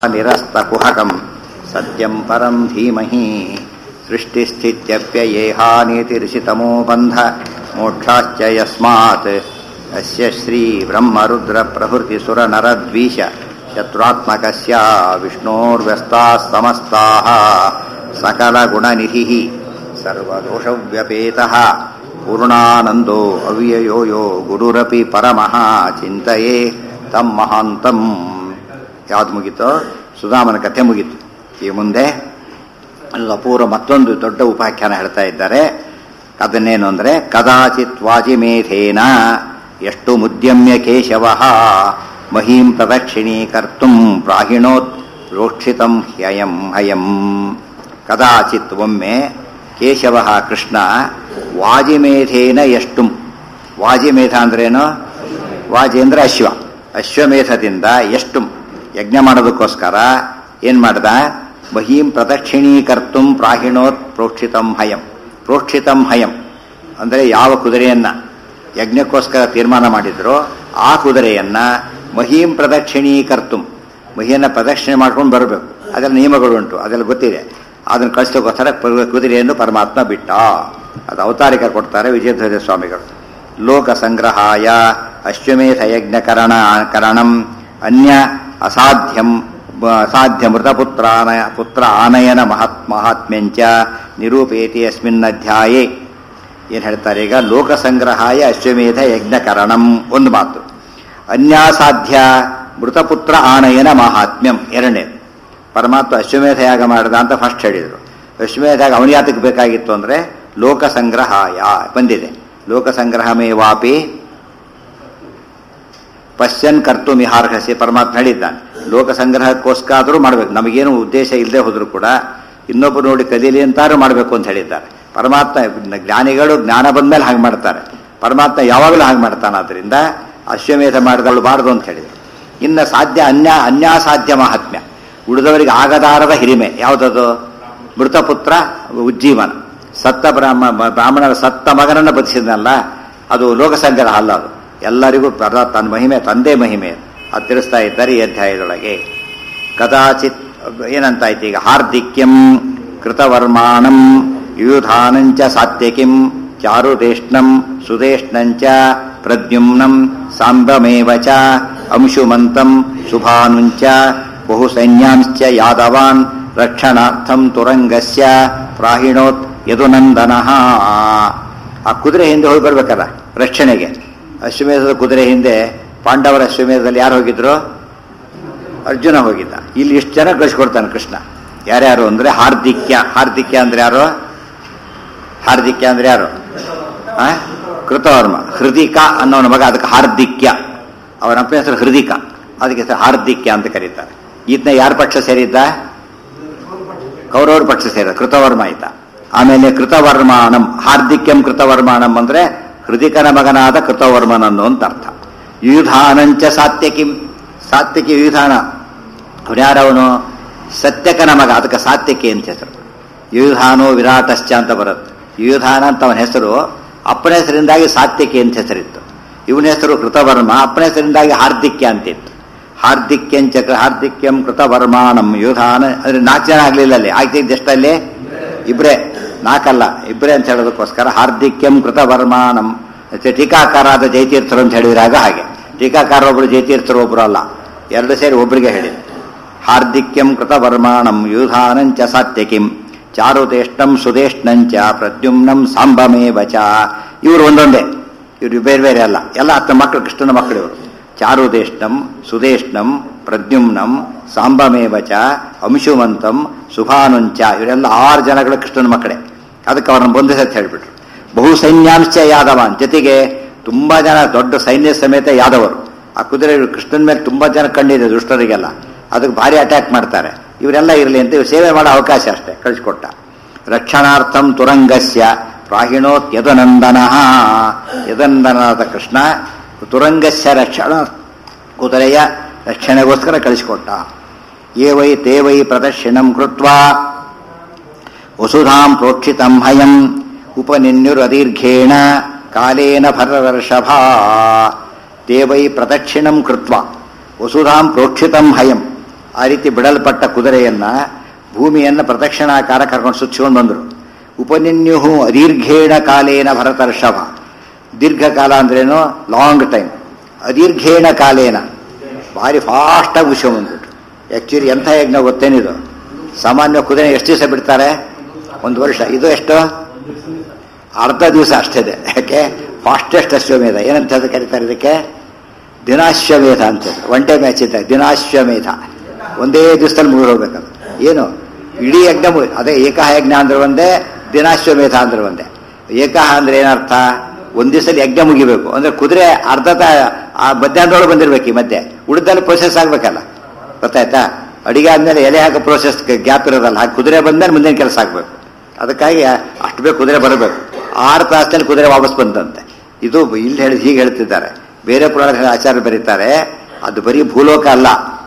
निरस्तकुहकम् सत्यम् परम् धीमहि सृष्टिस्थित्यप्ययेहानीतिरिषितमो बन्ध मोक्षाश्च यस्मात् अस्य श्रीब्रह्मरुद्रप्रभृतिसुरनरद्वीष शत्रुत्मकस्य विष्णोर्व्यस्ताः समस्ताः सकलगुणनिधिः सर्वदोषव्यपेतः पूर्णानन्दो अव्ययो यो ಗುರುರಪಿ ಪರಮಃ ಚಿಂತೆಯೇ ತಮ್ಮ ಮಹಾಂತಂ ಯಾವ್ದು ಮುಗೀತೋ ಸುಧಾಮನ ಕಥೆ ಮುಗೀತು ಈ ಮುಂದೆ ಅಲ್ಲಿ ಅಪೂರ್ವ ಮತ್ತೊಂದು ದೊಡ್ಡ ಉಪಾಖ್ಯಾನ ಹೇಳ್ತಾ ಇದ್ದಾರೆ ಅದನ್ನೇನು ಅಂದರೆ ಕದಾಚಿತ್ ವಾಜಿಮೇಧೇನ ಎಷ್ಟು ಮುದ್ಯಮ್ಯ ಕೇಶವ ಮಹೀಂ ಪ್ರದಕ್ಷಿಣೀಕರ್ತು ಪ್ರಾಹಿಣೋತ್ ರೋಕ್ಷಿತಂ ಹ್ಯಯಂ ಹಯಂ ಕದಾಚಿತ್ ಒಮ್ಮೆ ಕೇಶವ ಕೃಷ್ಣ ವಾಜಿಮೇಧೇನ ಎಷ್ಟು ವಾಜಿಮೇಧ ಅಂದ್ರೇನು ವಾಜಿ ಅಂದ್ರೆ ಅಶ್ವ ಅಶ್ವಮೇಧದಿಂದ ಎಷ್ಟು ಯಜ್ಞ ಮಾಡೋದಕ್ಕೋಸ್ಕರ ಏನ್ ಮಾಡ್ದ ಮಹೀಂ ಪ್ರದಕ್ಷಿಣೀಕರ್ತು ಪ್ರಾಹಿಣೋತ್ ಪ್ರೋಕ್ಷಿತಂ ಹಯಂ ಪ್ರೋಕ್ಷಿತಂ ಹಯಂ ಅಂದರೆ ಯಾವ ಕುದುರೆಯನ್ನ ಯಜ್ಞಕ್ಕೋಸ್ಕರ ತೀರ್ಮಾನ ಮಾಡಿದ್ರು ಆ ಕುದುರೆಯನ್ನ ಮಹೀಂ ಪ್ರದಕ್ಷಿಣೀಕರ್ತು ಮಹಿಯನ್ನ ಪ್ರದಕ್ಷಿಣೆ ಮಾಡ್ಕೊಂಡು ಬರಬೇಕು ಅದರ ನಿಯಮಗಳುಂಟು ಅದೆಲ್ಲ ಗೊತ್ತಿದೆ ಅದನ್ನು ಕಳಿಸೋಕ್ಕೋಸ್ಕರ ಕುದುರೆಯನ್ನು ಪರಮಾತ್ಮ ಬಿಟ್ಟ ಅದು ಅವತಾರಿಕ ಕೊಡ್ತಾರೆ ವಿಜಯಧ್ವಜ ಸ್ವಾಮಿಗಳು ಲೋಕ ಸಂಗ್ರಹಾಯ ಅಶ್ವಮೇಧ ಯಜ್ಞ ಕರಣ ಕರಣಂ ಅನ್ಯ ಅಸಾಧ್ಯಂ ಅಸಾಧ್ಯ ಮೃತಪುತ್ರಾನ ಪುತ್ರ ಆನಯನ ಮಹಾತ್ ಮಹಾತ್ಮ್ಯಂಚ ನಿರೂಪೇತಿ ಅಸ್ಮಿನ್ ಅಧ್ಯಾಯೇ ಏನು ಹೇಳ್ತಾರೆ ಈಗ ಲೋಕ ಸಂಗ್ರಹಾಯ ಅಶ್ವಮೇಧ ಯಜ್ಞ ಕರಣಂ ಒಂದು ಮಾತು ಅನ್ಯಾಸಾಧ್ಯ ಮೃತಪುತ್ರ ಆನಯನ ಮಹಾತ್ಮ್ಯಂ ಎರಡನೇ ಪರಮಾತ್ಮ ಅಶ್ವಮೇಧ ಯಾಗ ಮಾಡಿದ ಅಂತ ಫಸ್ಟ್ ಹೇಳಿದರು ಅಶ್ವಮೇಧ ಯಾಗ ಅವನಿಯಾತಕ್ಕೆ ಬೇಕಾಗಿತ್ತು ಅಂದರೆ ಲೋಕ ಸಂಗ್ರಹಾಯ ಬಂದಿದೆ ಲೋಕ ಸಂಗ್ರಹಮೇ ವಾಪಿ ಪಶ್ಯನ್ ಕರ್ತು ಮಿಹಾರ್ಹಸಿ ಪರಮಾತ್ಮ ಹೇಳಿದ್ದಾನೆ ಲೋಕ ಸಂಗ್ರಹಕ್ಕೋಸ್ಕರಾದರೂ ಮಾಡಬೇಕು ನಮಗೇನು ಉದ್ದೇಶ ಇಲ್ಲದೆ ಹೋದ್ರು ಕೂಡ ಇನ್ನೊಬ್ಬರು ನೋಡಿ ಕದೀಲಿ ಅಂತಾರು ಮಾಡಬೇಕು ಅಂತ ಹೇಳಿದ್ದಾರೆ ಪರಮಾತ್ಮ ಜ್ಞಾನಿಗಳು ಜ್ಞಾನ ಬಂದ್ಮೇಲೆ ಹಾಗೆ ಮಾಡ್ತಾರೆ ಪರಮಾತ್ಮ ಯಾವಾಗಲೂ ಹಾಗೆ ಮಾಡ್ತಾನೆ ಆದ್ದರಿಂದ ಅಶ್ವಮೇಧ ಮಾಡಿದವಳು ಬಾರದು ಅಂತ ಹೇಳಿದರು ಇನ್ನು ಸಾಧ್ಯ ಅನ್ಯ ಅನ್ಯಾಸಾಧ್ಯ ಮಹಾತ್ಮ್ಯ ಉಳಿದವರಿಗೆ ಆಗದಾರದ ಹಿರಿಮೆ ಯಾವುದದು ಮೃತಪುತ್ರ ಉಜ್ಜೀವನ ಸತ್ತ ಬ್ರಾಹ್ಮ ಬ್ರಾಹ್ಮಣರ ಸತ್ತ ಮಗನನ್ನು ಬದುಕಿಸಿದ್ನಲ್ಲ ಅದು ಲೋಕಸಂಗ್ರಹ ಅಲ್ಲ ಅದು ಎಲ್ಲರಿಗೂ ತನ್ನ ಮಹಿಮೆ ತಂದೆ ಮಹಿಮೆ ಅದು ತಿಳಿಸ್ತಾ ಇದ್ದಾರೆ ಈ ಅಧ್ಯಾಯದೊಳಗೆ ಕದಾಚಿತ್ ಏನಂತಾಯ್ತು ಈಗ ಹಾರ್ದಿಕ್ಯಂ ಕೃತವರ್ಮಾಣಂ ಯುಧಾನಂಚ ಸಾತ್ಯಕಿಂ ಚಾರುದೇಷ್ಣಂ ಸುದೇಷ್ಣಂಚ ಪ್ರದ್ಯುಮ್ನಂ ಸಾಂಬಮೇವ ಚ ಅಂಶುಮಂತಂ ಶುಭಾನುಂಚ ಬಹು ಸೈನ್ಯಾಂಶ್ಚ ಯಾದವಾನ್ ರಕ್ಷಣಾರ್ಥಂ ತುರಂಗಸ್ಯ ಪ್ರಾಹಿಣೋತ್ ಯದುನಂದನ ಆ ಕುದುರೆ ಹಿಂದೆ ಹೋಗಿ ಬರ್ಬೇಕಲ್ಲ ರಕ್ಷಣೆಗೆ ಅಶ್ವಮೇಧದ ಕುದುರೆ ಹಿಂದೆ ಪಾಂಡವರ ಅಶ್ವಮೇಧದಲ್ಲಿ ಯಾರು ಹೋಗಿದ್ರು ಅರ್ಜುನ ಹೋಗಿದ್ದ ಇಲ್ಲಿ ಇಷ್ಟು ಜನ ಕಳಿಸ್ಕೊಡ್ತಾನೆ ಕೃಷ್ಣ ಯಾರ್ಯಾರು ಅಂದ್ರೆ ಹಾರ್ದಿಕ್ಯ ಹಾರ್ದಿಕ್ಯ ಅಂದ್ರೆ ಯಾರು ಹಾರ್ದಿಕ್ಯ ಅಂದ್ರೆ ಯಾರು ಆ ಕೃತವರ್ಮ ಹೃದಿಕ ಅನ್ನೋನ ಮಗ ಅದಕ್ಕೆ ಹಾರ್ದಿಕ್ಯ ಅವನ ಅಪ್ಪನ ಹೆಸರು ಹೃದಿಕ ಅದಕ್ಕೆ ಹೆಸರು ಹಾರ್ದಿಕ್ಯ ಅಂತ ಕರೀತಾರೆ ಈತನ ಯಾರ ಪಕ್ಷ ಸೇರಿದ್ದ ಕೌರವರ ಪಕ್ಷ ಸೇರಿದ ಕೃತವರ್ಮ ಆಯ್ತ ಆಮೇಲೆ ಕೃತವರ್ಮಾಣಂ ಹಾರ್ದಿಕ್ಯಂ ಕೃತವರ್ಮಾಣಂ ಅಂದ್ರೆ ಹೃದಿಕನ ಮಗನಾದ ಕೃತವರ್ಮನನ್ನು ಅಂತ ಅರ್ಥ ಯುಧಾನಂಚ ಸಾತ್ಯಕಿಂ ಸಾತ್ಯಕಿ ಯುಧಾನ ಅವನ್ಯಾರವನು ಸತ್ಯಕನ ಮಗ ಅದಕ್ಕೆ ಸಾತ್ಯಕಿ ಅಂತ ಹೆಸರು ಯುಧಾನೋ ವಿರಾಟಶ್ಚ ಅಂತ ಬರುತ್ತೆ ಯುಧಾನ ಅಂತ ಅವನ ಹೆಸರು ಅಪ್ಪನ ಹೆಸರಿಂದಾಗಿ ಸಾತ್ಯಕಿ ಅಂತ ಹೆಸರಿತ್ತು ಇವನ ಹೆಸರು ಕೃತವರ್ಮ ಅಪ್ಪನ ಹೆಸರಿಂದಾಗಿ ಹಾರ್ದಿಕ್ಯ ಅಂತಿತ್ತು ಹಾರ್ದಿಕ್ಯಂಚ ಹಾರ್ದಿಕ್ಯಂ ಕೃತವರ್ಮಾಣಂ ಯುಧಾನ ಅಂದ್ರೆ ನಾಲ್ಕು ಜನ ಆಗ್ಲಿಲ್ಲ ಅಲ್ಲಿ ಆಗ್ತಿದ್ದ ಎಷ್ಟಲ್ಲಿ ಇಬ್ರೇ ನಾಲ್ಕಲ್ಲ ಇಬ್ರೇ ಅಂತ ಹೇಳೋದಕ್ಕೋಸ್ಕರ ಹಾರ್ದಿಕ್ಯಂ ಕೃತವರ್ಮಾಣಂ ಟೀಕಾಕಾರಾದ ಜಯತೀರ್ಥರು ಅಂತ ಹೇಳಿದ್ರಾಗ ಹಾಗೆ ಟೀಕಾಕಾರ ಒಬ್ರು ಜಯತೀರ್ಥರು ಒಬ್ರು ಅಲ್ಲ ಎರಡು ಸೇರಿ ಒಬ್ರಿಗೆ ಹೇಳಿ ಹಾರ್ದಿಕ್ಯಂ ಕೃತವರ್ಮಾಣಂ ಯುಧಾನಂಚ ಸಾತ್ಯಕಿಂ ಚಾರುದೇಷ್ಟಂ ಸುದೇಷ್ಣಂಚ ಪ್ರದ್ಯುಮ್ನಂ ಸಾಂಬಮೇವ ಚ ಇವರು ಒಂದೊಂದೇ ಇವರು ಬೇರೆ ಬೇರೆ ಅಲ್ಲ ಎಲ್ಲ ಹತ್ತ ಮಕ್ಕಳು ಕೃಷ್ಣನ ಮಕ್ಕಳು ಇವರು ಚಾರುದೇಷ್ಣಂ ಸುದೇಷ್ಣಂ ಪ್ರದ್ಯುಮ್ನಂ ಸಾಂಬಮೇವ ಚ ಅಂಶುಮಂತಂ ಸುಭಾನುಂಚ ಇವರೆಲ್ಲ ಆರು ಜನಗಳು ಕೃಷ್ಣನ ಮಕ್ಕಳೇ ಅದಕ್ಕೆ ಅವ್ರನ್ನ ಬಂಧಿಸತ್ ಹೇಳ್ಬಿಟ್ರು ಬಹು ಸೈನ್ಯಾಂಶ ಯಾದವನ್ ಜೊತೆಗೆ ತುಂಬಾ ಜನ ದೊಡ್ಡ ಸೈನ್ಯ ಸಮೇತ ಯಾದವರು ಆ ಕುದುರೆ ಕೃಷ್ಣನ ಮೇಲೆ ತುಂಬಾ ಜನ ಕಂಡಿದೆ ದುಷ್ಟರಿಗೆಲ್ಲ ಅದಕ್ಕೆ ಭಾರಿ ಅಟ್ಯಾಕ್ ಮಾಡ್ತಾರೆ ಇವರೆಲ್ಲ ಇರಲಿ ಅಂತ ಇವ್ರು ಸೇವೆ ಮಾಡೋ ಅವಕಾಶ ಅಷ್ಟೇ ಕಳಿಸ್ಕೊಟ್ಟ ರಕ್ಷಣಾರ್ಥಂ ತುರಂಗಸ್ಯ ಪ್ರಾಹಿಣೋತ್ ಯದನಂದನ ಯದನಂದನಾದ ಕೃಷ್ಣ ತುರಂಗಸ್ಯ ರಕ್ಷಣ ಕುದುರೆಯ ರಕ್ಷಣೆಗೋಸ್ಕರ ಕಳಿಸಿಕೊಟ್ಟ ಏ ವೈ ತೇ ವೈ ಪ್ರದರ್ಶನಂ ಕೃತ್ವ ವಸುಧಾಂ ಪ್ರೋಕ್ಷಿತಂ ಹಯಂ ಉಪನಿನ್ಯುರದೀರ್ಘೇಣ ಕಾಲೇನ ಭರದರ್ಷಭ ತೇ ವೈ ಪ್ರದಕ್ಷಿಣಂ ಕೃತ್ವ ವಸುಧಾಂ ಪ್ರೋಕ್ಷಿತಂ ಹಯಂ ಆ ರೀತಿ ಬಿಡಲ್ಪಟ್ಟ ಕುದುರೆಯನ್ನ ಭೂಮಿಯನ್ನು ಪ್ರದಕ್ಷಿಣಾಕಾರ ಕರ್ಕೊಂಡು ಸುಚ್ಚಿಕೊಂಡು ಬಂದರು ಉಪನಿನ್ಯು ಅದೀರ್ಘೇಣ ಕಾಲೇನ ಭರತರ್ಷಭ ದೀರ್ಘಕಾಲ ಅಂದ್ರೇನು ಲಾಂಗ್ ಟೈಮ್ ಅದೀರ್ಘೇಣ ಕಾಲೇನ ಭಾರಿ ಫಾಸ್ಟಾಗಿ ವಿಷಯ ಬಂದ್ಬಿಟ್ರು ಆ್ಯಕ್ಚುಲಿ ಎಂಥ ಯಜ್ಞ ಗೊತ್ತೇನಿದು ಸಾಮಾನ್ಯ ಕುದುರೆ ಎಷ್ಟು ದಿವಸ ಬಿಡ್ತಾರೆ ಒಂದು ವರ್ಷ ಇದು ಎಷ್ಟು ಅರ್ಧ ದಿವಸ ಅಷ್ಟಿದೆ ಯಾಕೆ ಫಾಸ್ಟೆಸ್ಟ್ ಅಶ್ವಮೇಧ ಏನಂತ ಅದು ಕರೀತಾರೆ ಇದಕ್ಕೆ ದಿನಾಶ್ವಮೇಧ ಅಂತ ಒನ್ ಡೇ ಮ್ಯಾಚ್ ಇದ್ದಾಗ ದಿನಾಶ್ವಮೇಧ ಒಂದೇ ದಿವಸದಲ್ಲಿ ಮುಗಿದು ಹೋಗ್ಬೇಕದು ಏನು ಇಡೀ ಯಜ್ಞ ಮುಗಿ ಅದೇ ಏಕಹ ಯಜ್ಞ ಅಂದ್ರೆ ಒಂದೇ ದಿನಾಶ್ವಮೇಧ ಅಂದ್ರೆ ಒಂದೇ ಏಕಹ ಅಂದ್ರೆ ಏನರ್ಥ ಒಂದ್ ದಿವಸದಲ್ಲಿ ಯಜ್ಞ ಮುಗಿಬೇಕು ಅಂದ್ರೆ ಕುದುರೆ ಅರ್ಧ ತ- ಆ ಮಧ್ಯಾಹ್ನದೊಳಗೆ ಬಂದಿರ್ಬೇಕು ಈ ಮಧ್ಯೆ ಉಳಿದಲ್ಲಿ ಪ್ರೊಸೆಸ್ ಆಗ್ಬೇಕಲ್ಲ ಗೊತ್ತಾಯ್ತಾ ಅಡಿಗೆ ಆದ್ಮೇಲೆ ಎಲೆ ಹಾಕೋ ಪ್ರೋಸೆಸ್ ಗ್ಯಾಪ್ ಇರೋದಲ್ಲ ಹಾಗೆ ಕುದುರೆ ಬಂದ್ಮೇಲೆ ಮುಂದಿನ ಕೆಲಸ ಆಗ್ಬೇಕು ಅದಕ್ಕಾಗಿ ಅಷ್ಟು ಬೇಕು ಕುದುರೆ ಬರಬೇಕು ಆರು ತಾಸಲ್ಲಿ ಕುದುರೆ ವಾಪಸ್ ಬಂದಂತೆ ಇದು ಇಲ್ಲಿ ಹೇಳಿ ಹೀಗೆ ಹೇಳ್ತಿದ್ದಾರೆ ಬೇರೆ ಪುರಾಣ ಆಚಾರ್ಯ ಬರೀತಾರೆ ಅದು ಬರೀ ಭೂಲೋಕ ಅಲ್ಲ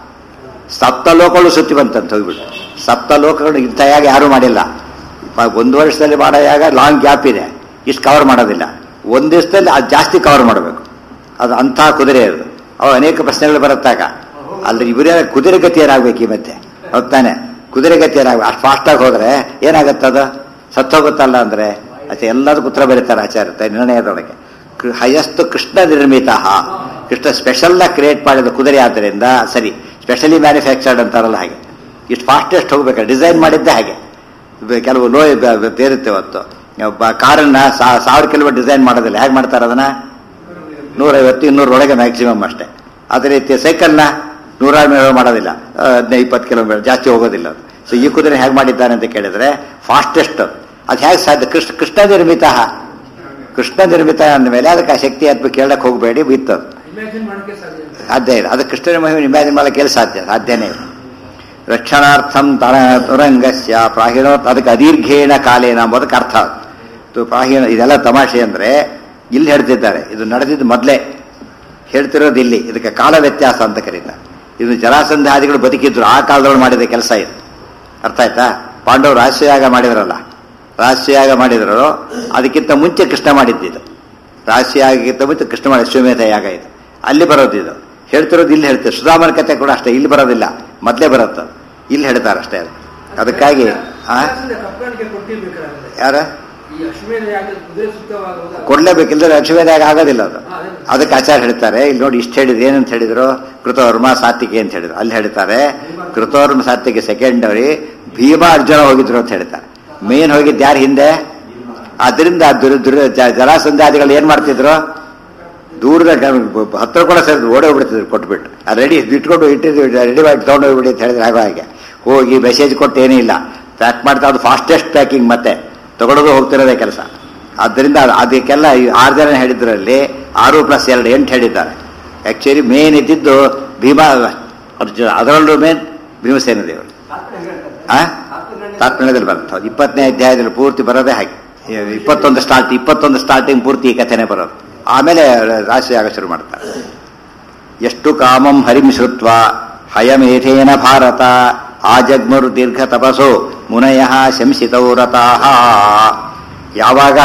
ಸಪ್ತ ಲೋಕಗಳು ಸುತ್ತಿ ಬಂತಂತ ಹೋಗ್ಬಿಟ್ಟು ಸಪ್ತ ಲೋಕಗಳು ಇಂಥಯಾಗ ಯಾರೂ ಮಾಡಿಲ್ಲ ಪ- ಒಂದು ವರ್ಷದಲ್ಲಿ ಮಾಡೋ ಯಾಗ ಲಾಂಗ್ ಗ್ಯಾಪ್ ಇದೆ ಇಷ್ಟು ಕವರ್ ಮಾಡೋದಿಲ್ಲ ಒಂದು ದಿವಸದಲ್ಲಿ ಅದು ಜಾಸ್ತಿ ಕವರ್ ಮಾಡಬೇಕು ಅದು ಅಂಥ ಕುದುರೆ ಅದು ಅವು ಅನೇಕ ಪ್ರಶ್ನೆಗಳು ಬರುತ್ತಾಗ ಅಲ್ಲಿ ಇವರೇ ಕುದುರೆ ಗತಿ ಏನಾಗ್ಬೇಕು ಈ ಮತ್ತೆ ಹೋಗ್ತಾನೆ ಕುದುರೆ ಗತಿ ಏನಾಗ್ಬೇಕು ಅಷ್ಟು ಫಾಸ್ಟಾಗಿ ಹೋದ್ರೆ ಏನಾಗತ್ತೆ ಅದು ಸತ್ತೋಗುತ್ತಲ್ಲ ಅಂದ್ರೆ ಆಚೆ ಎಲ್ಲದಕ್ಕೂ ಉತ್ತರ ಬರೀತಾರೆ ಆಚಾರ್ಯ ನಿರ್ಣಯದೊಳಗೆ ಹೈಯೆಸ್ಟ್ ಕೃಷ್ಣ ನಿರ್ಮಿತ ಕೃಷ್ಣ ಸ್ಪೆಷಲ್ ಕ್ರಿಯೇಟ್ ಮಾಡಿದ ಕುದುರೆ ಆದ್ದರಿಂದ ಸರಿ ಸ್ಪೆಷಲಿ ಮ್ಯಾನುಫ್ಯಾಕ್ಚರ್ಡ್ ಅಂತಾರಲ್ಲ ಹಾಗೆ ಇಷ್ಟು ಫಾಸ್ಟೆಸ್ಟ್ ಹೋಗ್ಬೇಕು ಡಿಸೈನ್ ಮಾಡಿದ್ದೆ ಹಾಗೆ ಬ- ಕೆಲವು ಲೋ ಬೇರುತ್ತೆ ಇವತ್ತು ಬ- ಕಾರನ್ನ ಸಾ- ಸಾವಿರ ಕಿಲೋಮೀಟರ್ ಡಿಸೈನ್ ಮಾಡೋದಿಲ್ಲ ಹೇಗೆ ಮಾಡ್ತಾರೆ ಅದನ್ನ ನೂರೈವತ್ತು ಇನ್ನೂರೊಳಗೆ ಮ್ಯಾಕ್ಸಿಮಮ್ ಅಷ್ಟೇ ಅದೇ ರೀತಿ ಸೈಕಲ್ನ ನೂರಾರು ಮೇಲೆ ಮಾಡೋದಿಲ್ಲ ಆ, ಹದಿನೈದು ಇಪ್ಪತ್ತು ಕಿಲೋಮೀಟರ್ ಜಾಸ್ತಿ ಹೋಗೋದಿಲ್ಲ ಅದು ಸೊ ಈ ಕುದುರೆ ಹೇಗೆ ಮಾಡಿದ್ದಾನೆ ಅಂತ ಕೇಳಿದ್ರೆ ಫಾಸ್ಟೆಸ್ಟ್ ಅದು ಹೇಗೆ ಸಾಧ್ಯ ಕೃಷ್ಣ ಕೃಷ್ಣ ನಿರ್ಮಿತ ಕೃಷ್ಣ ನಿರ್ಮಿತ ಅಂದಮೇಲೆ ಅದಕ್ಕೆ ಆ ಶಕ್ತಿ ಅಥವಾ ಕೇಳಕ್ಕೆ ಹೋಗಬೇಡಿ ಬಿತ್ತದು ಇಮ್ಯಾಜಿನ್ ಮಾಡೋಕ್ಕೆ ಸಾಧ್ಯ ಇಲ್ಲ. ಸಾಧ್ಯ ಇಲ್ಲ ಅದು ಕೃಷ್ಣನ ಮಹಿಮೆ ಇಮ್ಯಾಜಿನ್ ಮಾಡಕ್ಕೆ ಸಾಧ್ಯ ಸಾಧ್ಯನೇ ಇಲ್ಲ ರಕ್ಷಣಾರ್ಥಂ ತರ ತುರಂಗಸ್ಯ ಪ್ರಾಹೀಣ ಅದಕ್ಕೆ ಅದೀರ್ಘೇಣ ಕಾಲೇನ ಎಂಬುದಕ್ಕೆ ಅರ್ಥ ಅದು ಪ್ರಾಹೀಣ ಇದೆಲ್ಲ ತಮಾಷೆ ಅಂದ್ರೆ ಇಲ್ಲಿ ಹೇಳ್ತಿದ್ದಾರೆ ಇದು ನಡೆದಿದ್ದು ಮೊದಲೇ ಹೇಳ್ತಿರೋದು ಇಲ್ಲಿ ಇದಕ್ಕೆ ಕಾಲ ವ್ಯತ್ಯಾಸ ಅಂತ ಕರೀತಾರೆ ಇದು ಜರಾಸಂಧಾದಿಗಳು ಬದುಕಿದ್ರು ಆ ಕಾಲದೊಳಗೆ ಮಾಡಿದ ಕೆಲಸ ಇದು ಅರ್ಥ ಆಯ್ತಾ ಪಾಂಡವರು ರಾಷ್ಟ್ರಯಾಗ ಮಾಡಿದ್ರಲ್ಲ ರಾಷ್ಟ್ರಯಾಗ ಮಾಡಿದ್ರು ಅದಕ್ಕಿಂತ ಮುಂಚೆ ಕೃಷ್ಣ ಮಾಡಿದ್ದಿದ್ದು ರಾಷ್ಟ್ರಯಾಗಕ್ಕಿಂತ ಮುಂಚೆ ಕೃಷ್ಣ ಮಾಡಿ ಅಶ್ವಮೇಧ ಯಾಗ ಇದು ಅಲ್ಲಿ ಬರೋದು ಇದು ಹೇಳ್ತಿರೋದು ಇಲ್ಲಿ ಹೇಳ್ತಾರೆ ಸುಧಾಮನ ಕಥೆ ಕೂಡ ಅಷ್ಟೇ ಇಲ್ಲಿ ಬರೋದಿಲ್ಲ ಮೊದಲೇ ಬರುತ್ತೆ ಇಲ್ಲಿ ಹೇಳ್ತಾರೆ ಅಷ್ಟೇ ಅದು ಅದಕ್ಕಾಗಿ ಆ ಇತಿಹಾಸದ ಕಪ್ಪಣಿಗೆ ಕೊಟ್ಟಿರ್ಬೇಕಾದ್ರೆ ಯಾರ ಈ ಅಶ್ವಮೇಧ ಯಾಗದ ಕುದುರೆ ಸುತ್ತವಾಗುವುದ ಕೊಡ್ಲೇಬೇಕಿಲ್ಲದ್ರೆ ಅಶ್ವಮೇಧ ಯಾಗ ಆಗೋದಿಲ್ಲ ಅದು ಹಾ, ಅದೇ. ಅದಕ್ಕೆ ಆಚಾರ ಹೇಳ್ತಾರೆ ಇಲ್ಲಿ ನೋಡಿ ಇಷ್ಟು ಹೇಳಿದ್ರು ಏನಂತ ಹೇಳಿದ್ರು ಕೃತವರ್ಮ ಸಾತ್ವಿಕೆ ಅಂತ ಹೇಳಿದ್ರು ಅಲ್ಲಿ ಹೇಳ್ತಾರೆ ಕೃತವರ್ಮ ಸಾತ್ವಿಕೆ ಸೆಕೆಂಡರಿ ಭೀಮ ಅರ್ಜುನ ಹೋಗಿದ್ರು ಅಂತ ಹೇಳ್ತಾರೆ ಮೇನ್ ಹೋಗಿದ್ದು ಯಾರು ಹಿಂದೆ ಅದರಿಂದ ದುರ್ ದುರ್ ಜ- ಜರಾಸಂಧಾದಿಗಳು ಏನ್ ಮಾಡ್ತಿದ್ರು ದೂರದ ಗ- ಹತ್ರ ಕೂಡ ಸರಿ ಓಡೇ ಹೋಗ್ಬಿಡ್ತಿದ್ರು ಕೊಟ್ಬಿಟ್ಟು ರೆಡಿ ಇಟ್ಕೊಂಡು ಇಟ್ಟಿದ್ದು ರೆಡಿ ಮಾಡಿ ತಗೊಂಡು ಹೋಗ್ಬಿಡಿ ಅಂತ ಹೇಳಿದ್ರೆ ಹಾಗೆ ಹಾಗೆ ಹೋಗಿ ಮೆಸೇಜ್ ಕೊಟ್ಟು ಏನೂ ಇಲ್ಲ ಪ್ಯಾಕ್ ಮಾಡ್ತಾ ಅದು ಫಾಸ್ಟೆಸ್ಟ್ ಪ್ಯಾಕಿಂಗ್ ಮತ್ತೆ ತಗೊಳ್ಳೋದು ಹೋಗ್ತಿರೋದೇ ಕೆಲಸ ಆದ್ದರಿಂದ ಅದು- ಅದಕ್ಕೆಲ್ಲ ಈ ಆರು ಜನ ಹೇಳಿದ್ರಲ್ಲಿ ಆರು ಪ್ಲಸ್ ಎರಡು ಎಂಟು ಹೇಳಿದ್ದಾರೆ ಆಕ್ಚುಲಿ ಮೇನ್ ಇದ್ದಿದ್ದು ಭೀಮಾ ಅರ್ಜುನ ಅದರಲ್ಲೂ ಮೇನ್ ಭೀಮಸೇನ ದೇವರು ಆ ತಾತ್ಪರ್ಯದಲ್ಲಿ ಬರುತ್ತೆ ಹೌದು. ಇಪ್ಪತ್ತನೇ ಅಧ್ಯಾಯದಲ್ಲಿ ಪೂರ್ತಿ ಬರೋದೇ ಹಾಗೆ ಈ ಇಪ್ಪತ್ತೊಂದು ಸ್ಟಾರ್ಟ್ ಇಪ್ಪತ್ತೊಂದು ಸ್ಟಾರ್ಟಿಂಗ್ ಪೂರ್ತಿ ಈ ಕಥೆನೇ ಬರೋದು ಆಮೇಲೆ ರಾಶಿ ಆಗ ಶುರು ಮಾಡ್ತಾರೆ ಎಷ್ಟು ಕಾಮಂ ಹರಿಂ ಶ್ರುತ್ವ ಹಯಮೇಧೇನ ಭಾರತ ಆಜಗ್ಮರು ದೀರ್ಘ ತಪಸೋ ಮುನಯ ಶಂಸಿತೌ ರಥಾಃ ಯಾವಾಗ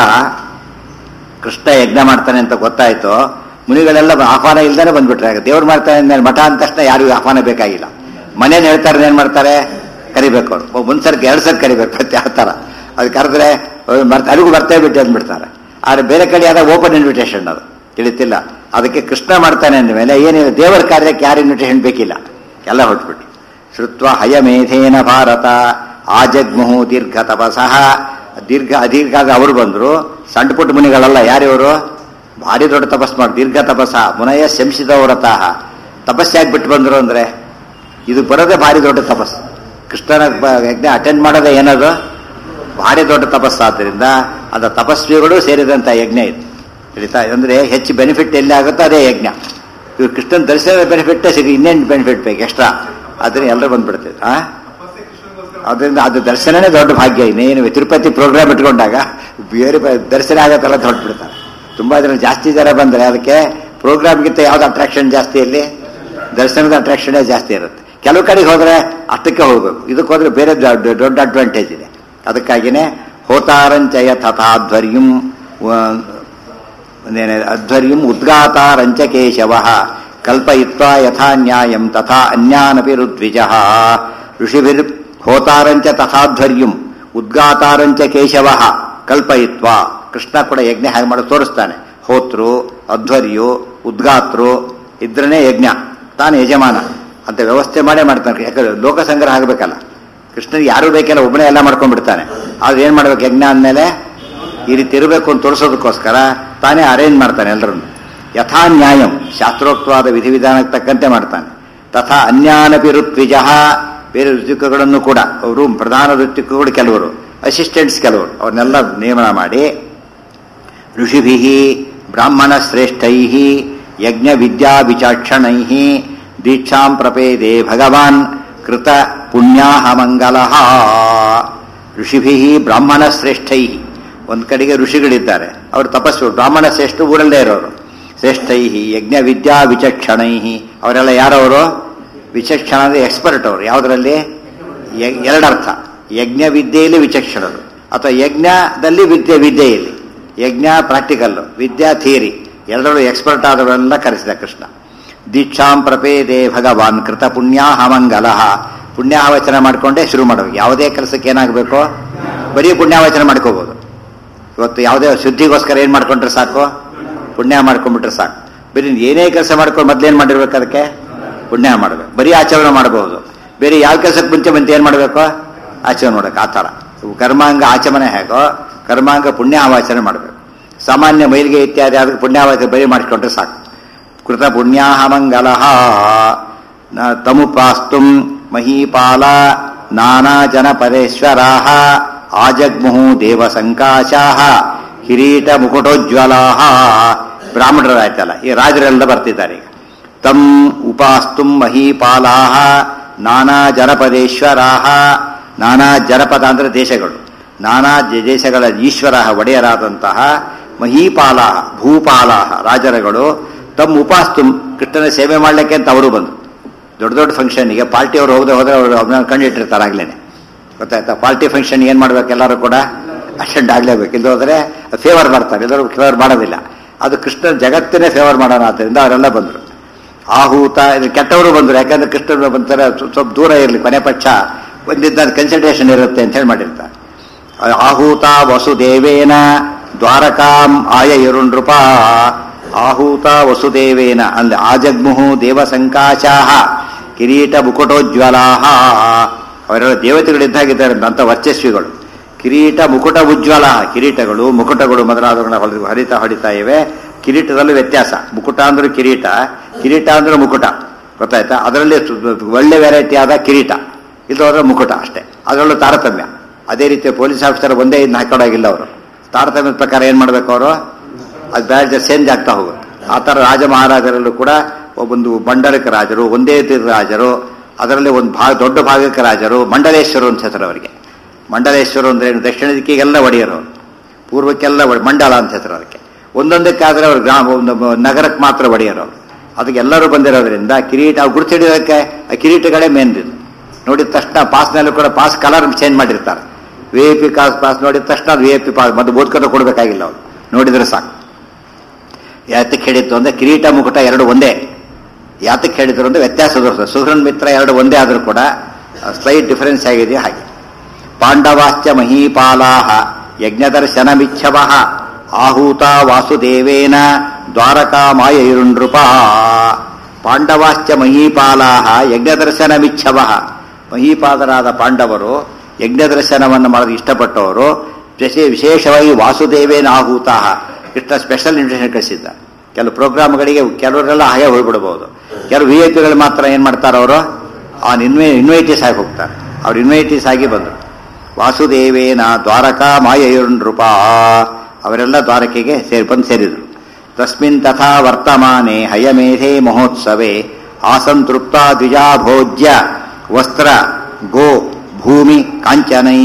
ಕೃಷ್ಣ ಯಜ್ಞ ಮಾಡ್ತಾನೆ ಅಂತ ಗೊತ್ತಾಯ್ತು ಮುನಿಗಳೆಲ್ಲ ಆಹ್ವಾನ ಇಲ್ದಾನೆ ಬಂದ್ಬಿಟ್ರೆ ದೇವ್ರು ಮಾಡ್ತಾನೆ ಅಂದ್ಮೇಲೆ ಮಠ ಅಂದ ತಕ್ಷಣ ಯಾರಿಗೂ ಆಹ್ವಾನ ಬೇಕಾಗಿಲ್ಲ ಮನೇಲಿ ಹೇಳ್ತಾರೆ ಏನ್ ಮಾಡ್ತಾರೆ ಕರಿಬೇಕು ಅವ್ರು ಒಂದ್ ಸರ್ತಿ ಎರಡ್ ಸರ್ ಕರಿಬೇಕು ಮತ್ತೆ ಆ ಥರ ಅದು ಕರೆದ್ರೆ ಅವ್ರು ಬರ್ತಾ ಅಲ್ಲಿಗೂ ಬರ್ತೇ ಬಿಟ್ಟು ಅಂದ್ಬಿಡ್ತಾರೆ ಆದ್ರೆ ಬೇರೆ ಕಡೆ ಆದಾಗ ಓಪನ್ ಇನ್ವಿಟೇಷನ್ ಅದು ತಿಳಿತಿಲ್ಲ ಅದಕ್ಕೆ ಕೃಷ್ಣ ಮಾಡ್ತಾನೆ ಅಂದಮೇಲೆ ಏನಿಲ್ಲ ದೇವರ ಕಾರ್ಯಕ್ಕೆ ಯಾರು ಇನ್ವಿಟೇಷನ್ ಬೇಕಿಲ್ಲ ಎಲ್ಲ ಹೊಟ್ಬಿಟ್ಟು ಶ್ರುತ್ವ ಹಯಮೇಧೇನ ಭಾರತ ಆಜಗ್ಮುಹು ದೀರ್ಘ ತಪಸಃ ದೀರ್ಘ ಅದೀರ್ಘ ಆದ ಅವರು ಬಂದ್ರು ಸಣ್ಣ ಪುಟ್ಟ ಮುನಿಗಳಲ್ಲ ಯಾರಿವರು ಭಾರಿ ದೊಡ್ಡ ತಪಸ್ ಮಾಡಿ ದೀರ್ಘ ತಪಸ್ಸ ಮುನಯ ಶಂಸಿದವರತಃ ತಪಸ್ಸಾಗಿ ಬಿಟ್ಟು ಬಂದ್ರು ಅಂದ್ರೆ ಇದು ಬರೋದೇ ಭಾರಿ ದೊಡ್ಡ ತಪಸ್ಸು ಕೃಷ್ಣನ ಬ- ಯಜ್ಞ ಅಟೆಂಡ್ ಮಾಡೋದೇ ಏನದು ಭಾರಿ ದೊಡ್ಡ ತಪಸ್ಸಾದ್ದರಿಂದ ಅದು ತಪಸ್ವಿಗಳು ಸೇರಿದಂತ ಯಜ್ಞ ಇದು ತಿಳಿತಾ ಅಂದ್ರೆ ಹೆಚ್ಚು ಬೆನಿಫಿಟ್ ಎಲ್ಲಿ ಆಗುತ್ತೋ ಅದೇ ಯಜ್ಞ ಇವ್ರು ಕೃಷ್ಣನ ದರ್ಶನದ ಬೆನಿಫಿಟ್ ಸಿಗ ಇನ್ನೇನು ಬೆನಿಫಿಟ್ ಬೇಕು ಎಕ್ಸ್ಟ್ರಾ ಅದನ್ನ ಎಲ್ಲರೂ ಬಂದ್ಬಿಡ್ತೇವೆ ಆ ಅದರಿಂದ ಅದು ದರ್ಶನನೇ ದೊಡ್ಡ ಭಾಗ್ಯ ಇನ್ನೇನು ತಿರುಪತಿ ಪ್ರೋಗ್ರಾಮ್ ಇಟ್ಕೊಂಡಾಗ ಬೇರೆ ಬ- ದರ್ಶನ ಆಗತ್ತಲ್ಲ ಅಂತ ಹೊರಟ್ಬಿಡ್ತಾರೆ ತುಂಬಾ ಜನ ಜಾಸ್ತಿ ಜನ ಬಂದ್ರೆ ಅದಕ್ಕೆ ಪ್ರೋಗ್ರಾಮ್ಗಿಂತ ಯಾವ್ದು ಅಟ್ರಾಕ್ಷನ್ ಜಾಸ್ತಿ ಇಲ್ಲಿ ದರ್ಶನದ ಅಟ್ರಾಕ್ಷನೇ ಜಾಸ್ತಿ ಇರುತ್ತೆ ಕೆಲವು ಕಡೆಗೆ ಹೋದ್ರೆ ಅಷ್ಟಕ್ಕೆ ಹೋಗ್ಬೇಕು ಇದಕ್ಕೆ ಹೋದ್ರೆ ಬೇರೆ ದೊಡ್ಡ ದೊಡ್ಡ ಅಡ್ವಾಂಟೇಜ್ ಇದೆ ಅದಕ್ಕಾಗಿನೇ ಹೋತಾರಂಚಯ ತಥಾಧ್ವರ್ಯಂ ವ- ಒಂದೇನೆ ಅಧ್ವರ್ಯಂ ಉದ್ಗಾತಾರಂಚ ಕೇಶವ ಕಲ್ಪಯಿತ್ವಾ ಯಥಾ ನ್ಯಾಯಂ ತಥಾ ಅನ್ಯಾನಪಿ ರುದ್ವಿಜ ಋಷಿಭಿರ್ ಹೋತಾರಂಚ ತಥಾಧ್ವರ್ಯಂ ಉದ್ಗಾತಾರಂಚ ಕೇಶವ ಕಲ್ಪಯಿತ್ವಾ ಕೃಷ್ಣ ಕೂಡ ಯಜ್ಞ ಹೇಗೆ ಮಾಡಿ ತೋರಿಸ್ತಾನೆ ಹೋತ್ರು ಅಧ್ವರ್ಯು ಉದ್ಗಾತ್ರು ಇದ್ರನೇ ಯಜ್ಞ ತಾನು ಯಜಮಾನ ಅಂತ ವ್ಯವಸ್ಥೆ ಮಾಡೇ ಮಾಡ್ತಾನೆ ಯಾಕಂದ್ರೆ ಲೋಕ ಸಂಗ್ರಹ ಆಗಬೇಕಲ್ಲ ಕೃಷ್ಣನಿಗೆ ಯಾರು ಬೇಕೆಲ್ಲ ಒಬ್ಬನೇ ಎಲ್ಲ ಮಾಡ್ಕೊಂಡ್ಬಿಡ್ತಾನೆ ಆದ್ರೆ ಏನ್ ಮಾಡ್ಬೇಕು ಯಜ್ಞ ಅಂದಮೇಲೆ ಈ ರೀತಿ ಇರಬೇಕು ಅಂತ ತೋರಿಸೋದಕ್ಕೋಸ್ಕರ ತಾನೇ ಅರೇಂಜ್ ಮಾಡ್ತಾನೆ ಎಲ್ಲರನ್ನು ಯಥಾ ನ್ಯಾಯಂ ಶಾಸ್ತ್ರೋಕ್ತವಾದ ವಿಧಿವಿಧಾನಕ್ಕೆ ತಕ್ಕಂತೆ ಮಾಡ್ತಾನೆ ತಥಾ ಅನ್ಯಾನಪಿ ಋತ್ವಿಜ ಬೇರೆ ಋತುಕಗಳನ್ನು ಕೂಡ ಅವರು ಪ್ರಧಾನ ಋತುಕಗಳು ಕೆಲವರು ಅಸಿಸ್ಟೆಂಟ್ಸ್ ಕೆಲವರು ಅವ್ರನ್ನೆಲ್ಲ ನೇಮನ ಮಾಡಿ ಋಷಿಭಿ ಬ್ರಾಹ್ಮಣ ಶ್ರೇಷ್ಠೈ ಯಜ್ಞ ವಿದ್ಯಾ ವಿಚಾಕ್ಷಣೈ ದೀಕ್ಷಾಂ ಪ್ರಪೇದೆ ಭಗವಾನ್ ಕೃತ ಪುಣ್ಯಾಹ ಮಂಗಲ ಋಷಿಭಿ ಬ್ರಾಹ್ಮಣ ಶ್ರೇಷ್ಠೈ ಒಂದ್ ಕಡೆಗೆ ಋಷಿಗಳಿದ್ದಾರೆ ಅವರು ತಪಸ್ಸು ಬ್ರಾಹ್ಮಣ ಶ್ರೇಷ್ಠ ಊರಲ್ಲೇ ಇರೋರು ಶ್ರೇಷ್ಠೈ ಯಜ್ಞ ವಿದ್ಯಾ ವಿಚಕ್ಷಣೈ ಅವರೆಲ್ಲ ಯಾರವರು ವಿಚಕ್ಷಣ ಅಂದ್ರೆ ಎಕ್ಸ್ಪರ್ಟ್ ಅವರು ಯಾವುದರಲ್ಲಿ ಯ- ಎರಡರ್ಥ ಯಜ್ಞ ವಿದ್ಯೆಯಲ್ಲಿ ವಿಚಕ್ಷಣರು ಅಥವಾ ಯಜ್ಞದಲ್ಲಿ ವಿದ್ಯೆ ವಿದ್ಯೆಯಲ್ಲಿ ಯಜ್ಞ ಪ್ರಾಕ್ಟಿಕಲ್ ವಿದ್ಯಾ ಥಿಯರಿ ಎರಡರೂ ಎಕ್ಸ್ಪರ್ಟ್ ಆದವರೆಲ್ಲ ಕರೆಸಿದ ಕೃಷ್ಣ ದೀಕ್ಷಾಂ ಪ್ರಪೇದೆ ಭಗವಾನ್ ಕೃತ ಪುಣ್ಯಾಹ ಮಂಗಲ ಪುಣ್ಯಾವಚನ ಮಾಡ್ಕೊಂಡೇ ಶುರು ಮಾಡಬೇಕು ಯಾವುದೇ ಕೆಲಸಕ್ಕೆ ಏನಾಗಬೇಕು ಬರೀ ಪುಣ್ಯಾವಚನ ಮಾಡ್ಕೋಬಹುದು ಇವತ್ತು ಯಾವುದೇ ಶುದ್ಧಿಗೋಸ್ಕರ ಏನ್ ಮಾಡ್ಕೊಂಡ್ರೆ ಸಾಕು ಪುಣ್ಯ ಮಾಡ್ಕೊಂಡ್ಬಿಟ್ರೆ ಸಾಕು ಬರೀ ಏನೇ ಕೆಲಸ ಮಾಡ್ಕೊಂಡು ಮೊದ್ಲೇನ್ ಮಾಡಿರ್ಬೇಕು ಅದಕ್ಕೆ ಪುಣ್ಯ ಮಾಡಬೇಕು ಬರೀ ಆಚರಣೆ ಮಾಡಬಹುದು ಬೇರೆ ಯಾವ ಕೆಲಸಕ್ಕೆ ಮುಂಚೆ ಮುಂಚೆ ಏನ್ ಮಾಡಬೇಕು ಆಚರಣೆ ಮಾಡಬೇಕು ಆ ಥರ ಇವು ಕರ್ಮಾಂಗ ಆಚಮನೆ ಹೇಗೋ ಕರ್ಮಾಂಗ ಪುಣ್ಯಾವಾಚನೆ ಮಾಡಬೇಕು ಸಾಮಾನ್ಯ ಮೈಲಿಗೆ ಇತ್ಯಾದಿ ಅದಕ್ಕೆ ಪುಣ್ಯಾವಾಚನೆ ಬರೀ ಮಾಡಿಕೊಂಡ್ರೆ ಸಾಕು ಕೃತ ಪುಣ್ಯಾಹ ಮಂಗಲ ತಮುಪಾಸ್ತು ಮಹೀಪಾಲ ನಾನಾ ಜನ ಪರೇಶ್ವರಾ ಆಜಗ್ಮುಹು ದೇವ ಸಂಕಾಶಾ ಕಿರೀಟ ಮುಕುಟೋಜ್ವಲಾ ಬ್ರಾಹ್ಮಣರಾಯ್ತಲ್ಲ ಈ ರಾಜರೆಲ್ಲ ಬರ್ತಿದ್ದಾರೆ ಈಗ ತಮ್ ಉಪಾಸ್ತು ಮಹೀಪಾಲಾ ನಾನಾ ಜನಪದೇಶ್ವರಾ ನಾನಾ ಜನಪದ ಅಂದ್ರೆ ದೇಶಗಳು ನಾನಾ ಜ- ದೇಶಗಳ ಈಶ್ವರ ಒಡೆಯರಾದಂತಹ ಮಹೀಪಾಲ ಭೂಪಾಲ ರಾಜರುಗಳು ತಮ್ಮ ಉಪಾಸ್ತು ಕೃಷ್ಣನ ಸೇವೆ ಮಾಡ್ಲಿಕ್ಕೆ ಅಂತ ಅವರು ಬಂದರು ದೊಡ್ಡ ದೊಡ್ಡ ಫಂಕ್ಷನ್ಗೆ ಪಾರ್ಟಿ ಅವ್ರು ಹೋಗದೆ ಹೋದ್ರೆ ಅವರು ಅವ್ರನ್ನ ಕಂಡಿಟ್ಟಿರ್ತಾರೆ ಆಗ್ಲೇನೆ ಗೊತ್ತಾಯ್ತಾ ಪಾರ್ಟಿ ಫಂಕ್ಷನ್ ಏನ್ ಮಾಡ್ಬೇಕು ಎಲ್ಲರೂ ಕೂಡ ಅಟೆಂಡ್ ಆಗ್ಲೇಬೇಕು ಇಲ್ಲ ಹೋದ್ರೆ ಫೇವರ್ ಮಾಡ್ತಾರೆ ಎಲ್ಲರೂ ಫೇವರ್ ಮಾಡೋದಿಲ್ಲ ಅದು ಕೃಷ್ಣ ಜಗತ್ತಿನೇ ಫೇವರ್ ಮಾಡೋಣ ಆದ್ದರಿಂದ ಅವರೆಲ್ಲ ಬಂದರು ಆಹೂತ ಇದು ಕೆಟ್ಟವರು ಬಂದರು ಯಾಕಂದ್ರೆ ಕೃಷ್ಣರು ಬಂತಾರೆ ಸ್ವ- ಸ್ವಲ್ಪ ದೂರ ಇರಲಿ ಕೊನೆ ಪಕ್ಷ ಒಂದಿದ್ದ ಕನ್ಸಲ್ಟೇಷನ್ ಇರುತ್ತೆ ಅಂತ ಹೇಳಿ ಮಾಡಿರ್ತಾರೆ ಆಹೂತ ವಸುದೇವೇನ ದ್ವಾರಕಾಂ ಆಯ ಇರುಂಡ್ರಪ ಆಹೂತ ವಸುದೇವೇನ ಅಂದ್ರೆ ಆಜಗ್ಮುಹು ದೇವ ಸಂಕಾಶಾಹ ಕಿರೀಟ ಮುಕುಟೋಜ್ವಲಾಹ ಅವರೆಲ್ಲ ದೇವತೆಗಳಿದ್ದಾಗಿದ್ದಾರೆ ಅಂತ ವರ್ಚಸ್ವಿಗಳು ಕಿರೀಟ ಮುಕುಟ ಉಜ್ವಲ ಕಿರೀಟಗಳು ಮುಕುಟಗಳು ಮೊದಲಾದವುಗಳನ್ನ ಹೊಡೆದು ಹರಿತಾ ಹೊಡಿತಾ ಇವೆ ಕಿರೀಟದಲ್ಲೂ ವ್ಯತ್ಯಾಸ ಮುಕುಟ ಅಂದ್ರೆ ಕಿರೀಟ ಕಿರೀಟ ಅಂದ್ರೆ ಮುಕುಟ ಗೊತ್ತಾಯ್ತಾ ಅದರಲ್ಲಿ ಸು- ಒಳ್ಳೆ ವೆರೈಟಿ ಆದ ಕಿರೀಟ ಇದು ಅವರ ಮುಕುಟ ಅಷ್ಟೇ ಅದರಲ್ಲೂ ತಾರತಮ್ಯ ಅದೇ ರೀತಿ ಪೊಲೀಸ್ ಆಫೀಸರ್ ಒಂದೇ ಇದನ್ನ ಹಾಕೊಳ್ಳೋಗಿಲ್ಲ ಅವರು ತಾರತಮ್ಯದ ಪ್ರಕಾರ ಏನ್ ಮಾಡ್ಬೇಕು ಅವರು ಅದು ಬ್ಯಾಡ್ಜ್ ಚೇಂಜ್ ಆಗ್ತಾ ಹೋಗುತ್ತೆ ಆ ಥರ ರಾಜ ಮಹಾರಾಜರಲ್ಲೂ ಕೂಡ ಒಂದು ಮಂಡಲಕ ರಾಜರು ಒಂದೇ ತೀರ್ಥ ರಾಜರು ಅದರಲ್ಲಿ ಒಂದು ಭಾಗ ದೊಡ್ಡ ಭಾಗಕ್ಕೆ ರಾಜರು ಮಂಡಲೇಶ್ವರ ಅಂತ ಹೆಸರು ಅವರಿಗೆ ಮಂಡಲೇಶ್ವರ ಅಂದ್ರೆ ಏನು? ದಕ್ಷಿಣ ದಿಕ್ಕಿಗೆಲ್ಲ ಒಡೆಯರು ಅವರು ಪೂರ್ವಕ್ಕೆಲ್ಲ ಒಡೆ- ಮಂಡಲ ಅಂತ ಹೆಸರು ಅದಕ್ಕೆ ಒಂದೊಂದಕ್ಕಾದ್ರೆ ಅವರು ಗ್ರಾಮ ಒಂದು ಮ- ನಗರಕ್ಕೆ ಮಾತ್ರ ಒಡೆಯರು ಅವರು ಅದಕ್ಕೆ ಎಲ್ಲರೂ ಬಂದಿರೋದ್ರಿಂದ ಕಿರೀಟ ಅವ್ರು ಗುರುತಿಡೋದಕ್ಕೆ ಆ ಕಿರೀಟಗಳೇ ಮೇನ್ ಇದು ನೋಡಿದ ತಕ್ಷಣ ಪಾಸ್ನಲ್ಲೂ ಕೂಡ ಪಾಸ್ ಕಲರ್ ಚೇಂಜ್ ಮಾಡಿರ್ತಾರೆ V I P cause pass ನೋಡಿದ ತಕ್ಷಣ ಅದು ವಿ ಐ ಪಿ ಪಾಸ್ ಮತ್ತೆ ಓದ್ಕೊಂಡು ಕೊಡಬೇಕಾಗಿಲ್ಲ ಅವರು ನೋಡಿದ್ರೆ ಸಾಕು ಯಾತಕ್ಕೆ ಹೇಳಿತ್ತು ಅಂದ್ರೆ ಕಿರೀಟ ಮುಕುಟ ಎರಡು ಒಂದೇ ಯಾತಕ್ಕೆ ಹೇಳಿದ್ರು ಅಂದ್ರೆ ವ್ಯತ್ಯಾಸ ತೋರಿಸ್ತದೆ ಸುಹೃನ್ ಮಿತ್ರ ಎರಡು ಒಂದೇ ಆದರೂ ಕೂಡ ಸ್ಲೈಟ್ ಡಿಫರೆನ್ಸ್ ಆಗಿದೆ ಹಾಗೆ ಪಾಂಡವಾಶ್ಚ ಮಹೀಪಾಲಾಹ ಯಜ್ಞದರ್ಶನಮಿಚ್ಛವ ಆಹೂತ ವಾಸುದೇವೇನ ದ್ವಾರಕಾಮಾಯ ಇರುಂಡ್ರಪ ಪಾಂಡವಾಶ್ಚ ಮಹೀಪಾಲಾಹ ಯಜ್ಞದರ್ಶನಮಿಚ್ಛವ ಮಹೀಪಾದರಾದ ಪಾಂಡವರು ಯಜ್ಞದರ್ಶನವನ್ನು ಮಾಡಲು ಇಷ್ಟಪಟ್ಟವರು ವಿಶೇ- ವಿಶೇಷವಾಗಿ ವಾಸುದೇವೇನ ಆಹೂತ ಕೃಷ್ಣ ಸ್ಪೆಷಲ್ ಇನ್ವಿಟೇಷನ್ ಕಳಿಸಿದ್ದ ಕೆಲವು ಪ್ರೋಗ್ರಾಮ್ಗಳಿಗೆ ಕೆಲವರೆಲ್ಲ ಹಾಗೆ ಹೋಗ್ಬಿಡಬಹುದು ಕೆಲವು ವಿ ಐ ಪಿಗಳು ಮಾತ್ರ ಏನ್ ಮಾಡ್ತಾರೆ ಅವರು ಆ ಇನ್ವೈ ಇನ್ವೈಟೀಸ್ ಆಗಿ ಹೋಗ್ತಾರೆ ಅವ್ರು ಇನ್ವೈಟೀಸ್ ಆಗಿ ಬಂದರು ವಾಸುದೇವೇನ ದ್ವಾರಕಾ ಮಾಯೈರುಂಡ್ರೂಪ ಅವರೆಲ್ಲ ದ್ವಾರಕೆಗೆ ಸೇರಿ ಬಂದು ಸೇರಿದರು ತಸ್ಮಿನ್ ತಥಾ ವರ್ತಮಾನೆ ಹಯಮೇಧೆ ಮಹೋತ್ಸವೇ ಆಸಂತೃಪ್ತ ದ್ವಿಜಾ ಭೋಜ್ಯ ವಸ್ತ್ರ ಗೋ ಭೂಮಿ ಕಾಂಚನೈ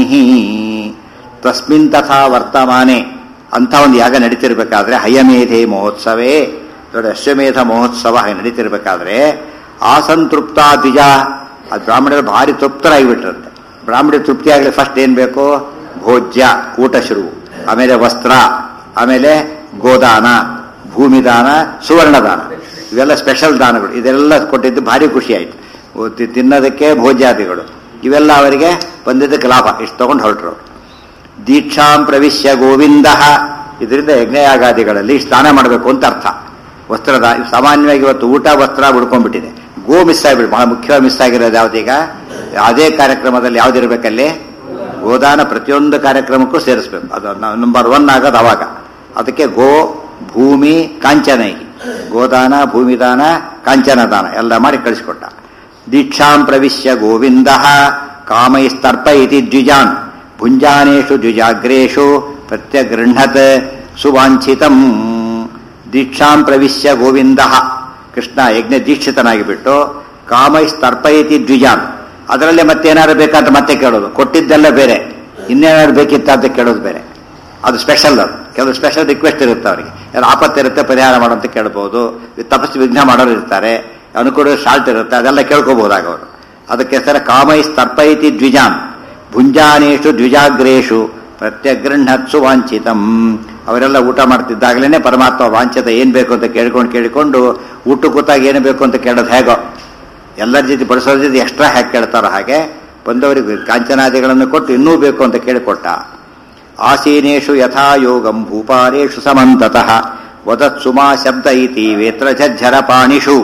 ತಸ್ಮಿನ್ ತಥಾ ವರ್ತಮಾನೆ ಅಂತ ಒಂದು ಯಾಗ ನಡೀತಿರ್ಬೇಕಾದ್ರೆ ಹಯಮೇಧೆ ಮಹೋತ್ಸವೇ ದೊಡ್ಡ ಅಶ್ವಮೇಧ ಮಹೋತ್ಸವ ಹಾಗೆ ನಡೀತಿರ್ಬೇಕಾದ್ರೆ ಆಸಂತೃಪ್ತ ದ್ವಿಜ ಅದು ಬ್ರಾಹ್ಮಣರು ಭಾರಿ ತೃಪ್ತರಾಗಿಬಿಟ್ಟಿರುತ್ತೆ ಬ್ರಾಹ್ಮಣ ತೃಪ್ತಿ ಆಗಲಿ ಫಸ್ಟ್ ಏನ್ ಬೇಕು ಭೋಜ್ಯ ಊಟ ಶುರು ಆಮೇಲೆ ವಸ್ತ್ರ ಆಮೇಲೆ ಗೋದಾನ ಭೂಮಿದಾನ ಸುವರ್ಣದಾನ ಇವೆಲ್ಲ ಸ್ಪೆಷಲ್ ದಾನಗಳು ಇದೆಲ್ಲ ಕೊಟ್ಟಿದ್ದು ಭಾರಿ ಖುಷಿ ಆಯ್ತು ಓ, ತಿ- ತಿನ್ನೋದಕ್ಕೆ ಭೋಜ್ಯಾದಿಗಳು ಇವೆಲ್ಲ ಅವರಿಗೆ ಬಂದಿದ್ದಕ್ಕೆ ಲಾಭ ಇಷ್ಟು ತಗೊಂಡು ಹೊರಟರು ದೀಕ್ಷಾಂ ಪ್ರವಿಶ್ಯ ಗೋವಿಂದ ಇದರಿಂದ ಯಜ್ಞಯಾಗಾದಿಗಳಲ್ಲಿ ಸ್ನಾನ ಮಾಡಬೇಕು ಅಂತ ಅರ್ಥ ವಸ್ತ್ರದ ಸಾಮಾನ್ಯವಾಗಿ ಇವತ್ತು ಊಟ ವಸ್ತ್ರ ಉಡ್ಕೊಂಡ್ಬಿಟ್ಟಿದೆ ಗೋ ಮಿಸ್ ಆಗಿಬಿಟ್ಟು ಬಹಳ ಮುಖ್ಯವಾಗಿ ಮಿಸ್ ಆಗಿರೋದು ಯಾವ್ದೀಗ ಅದೇ ಕಾರ್ಯಕ್ರಮದಲ್ಲಿ ಯಾವ್ದಿರ್ಬೇಕಲ್ಲಿ ಗೋದಾನ ಪ್ರತಿಯೊಂದು ಕಾರ್ಯಕ್ರಮಕ್ಕೂ ಸೇರಿಸ್ಬೇಕು ಅದು ನಂಬರ್ ಒನ್ ಆಗೋದು ಅವಾಗ ಅದಕ್ಕೆ ಗೋ ಭೂಮಿ ಕಾಂಚನೈ ಗೋದಾನ ಭೂಮಿದಾನ ಕಾಂಚನ ದಾನ ಎಲ್ಲ ಮಾಡಿ ಕಳಿಸ್ಕೊಟ್ಟ ದೀಕ್ಷಾಂ ಪ್ರವಿಶ್ಯ ಗೋವಿಂದ ಕಾಮೈಸ್ತರ್ಪ ಇತಿ ದ್ವಿಜಾನ್ ಭುಂಜಾನೇಷು ದ್ವಿಜಾಗ್ರೇಷು ಪ್ರತ್ಯಗೃಹತ್ ಸುವಾಂಛಿತಂ ದೀಕ್ಷಾಂ ಪ್ರವಿಶ್ಯ ಗೋವಿಂದ ಕೃಷ್ಣ ಯಜ್ಞ ದೀಕ್ಷಿತನಾಗಿ ಬಿಟ್ಟು ಕಾಮೈಸ್ತರ್ಪಯತಿ ದ್ವಿಜಾನ್ ಅದರಲ್ಲೇ ಮತ್ತೇನಾರು ಬೇಕಾದ್ರೆ ಮತ್ತೆ ಕೇಳೋದು ಕೊಟ್ಟಿದ್ದೆಲ್ಲ ಬೇರೆ ಇನ್ನೇನಾದ್ರು ಬೇಕಿತ್ತ ಅಂತ ಕೇಳೋದು ಬೇರೆ ಅದು ಸ್ಪೆಷಲ್ ಅದು ಕೆಲವು ಸ್ಪೆಷಲ್ ರಿಕ್ವೆಸ್ಟ್ ಇರುತ್ತೆ ಅವರಿಗೆ ಯಾರು ಆಪತ್ತು ಇರುತ್ತೆ ಪರಿಹಾರ ಮಾಡೋಂತ ಕೇಳ್ಬೋದು ತಪಸ್ಸು ವಿಘ್ನ ಮಾಡೋರು ಇರ್ತಾರೆ ಅನುಕೂಲ ಶಾಲ್ಟ್ ಇರುತ್ತೆ ಅದೆಲ್ಲ ಕೇಳ್ಕೋಬಹುದಾಗ ಅವರು ಅದಕ್ಕೆ ಸರ ಕಾಮೈ ಸ್ತರ್ಪೈತಿ ದ್ವಿಜಾನ್ ಭುಂಜಾನೇಷು ದ್ವಿಜಾಗ್ರೇಷು ಪ್ರತ್ಯಗೃಹತ್ಸು ವಾಂಛಿತಂ ಅವರೆಲ್ಲ ಊಟ ಮಾಡ್ತಿದ್ದಾಗಲೇ ಪರಮಾತ್ಮ ವಾಂಛಿತ ಏನ್ ಬೇಕು ಅಂತ ಕೇಳ್ಕೊಂಡು ಕೇಳಿಕೊಂಡು ಊಟ ಕೂತಾಗ ಏನು ಬೇಕು ಅಂತ ಕೇಳೋದು ಹೇಗೋ ಎಲ್ಲರ ಜೊತೆ ಬಡಿಸೋದ್ರ ಜೊತೆ ಎಕ್ಸ್ಟ್ರಾ ಹೇಗೆ ಕೇಳ್ತಾರೋ ಹಾಗೆ ಬಂದವರಿಗೆ ಕಾಂಚನಾದಿಗಳನ್ನು ಕೊಟ್ಟು ಇನ್ನೂ ಬೇಕು ಅಂತ ಕೇಳಿಕೊಟ್ಟ ಆಸೀನೇಷು ಯಥಾ ಯೋಗಂ ಭೂಪಾಲೇಷು ಸಮಂತತಃ ವದತ್ಸುಮಾ ಶಬ್ದ ಇತಿ ವೇತ್ರ ಝಜ್ಜರ ಪಾಣಿಷು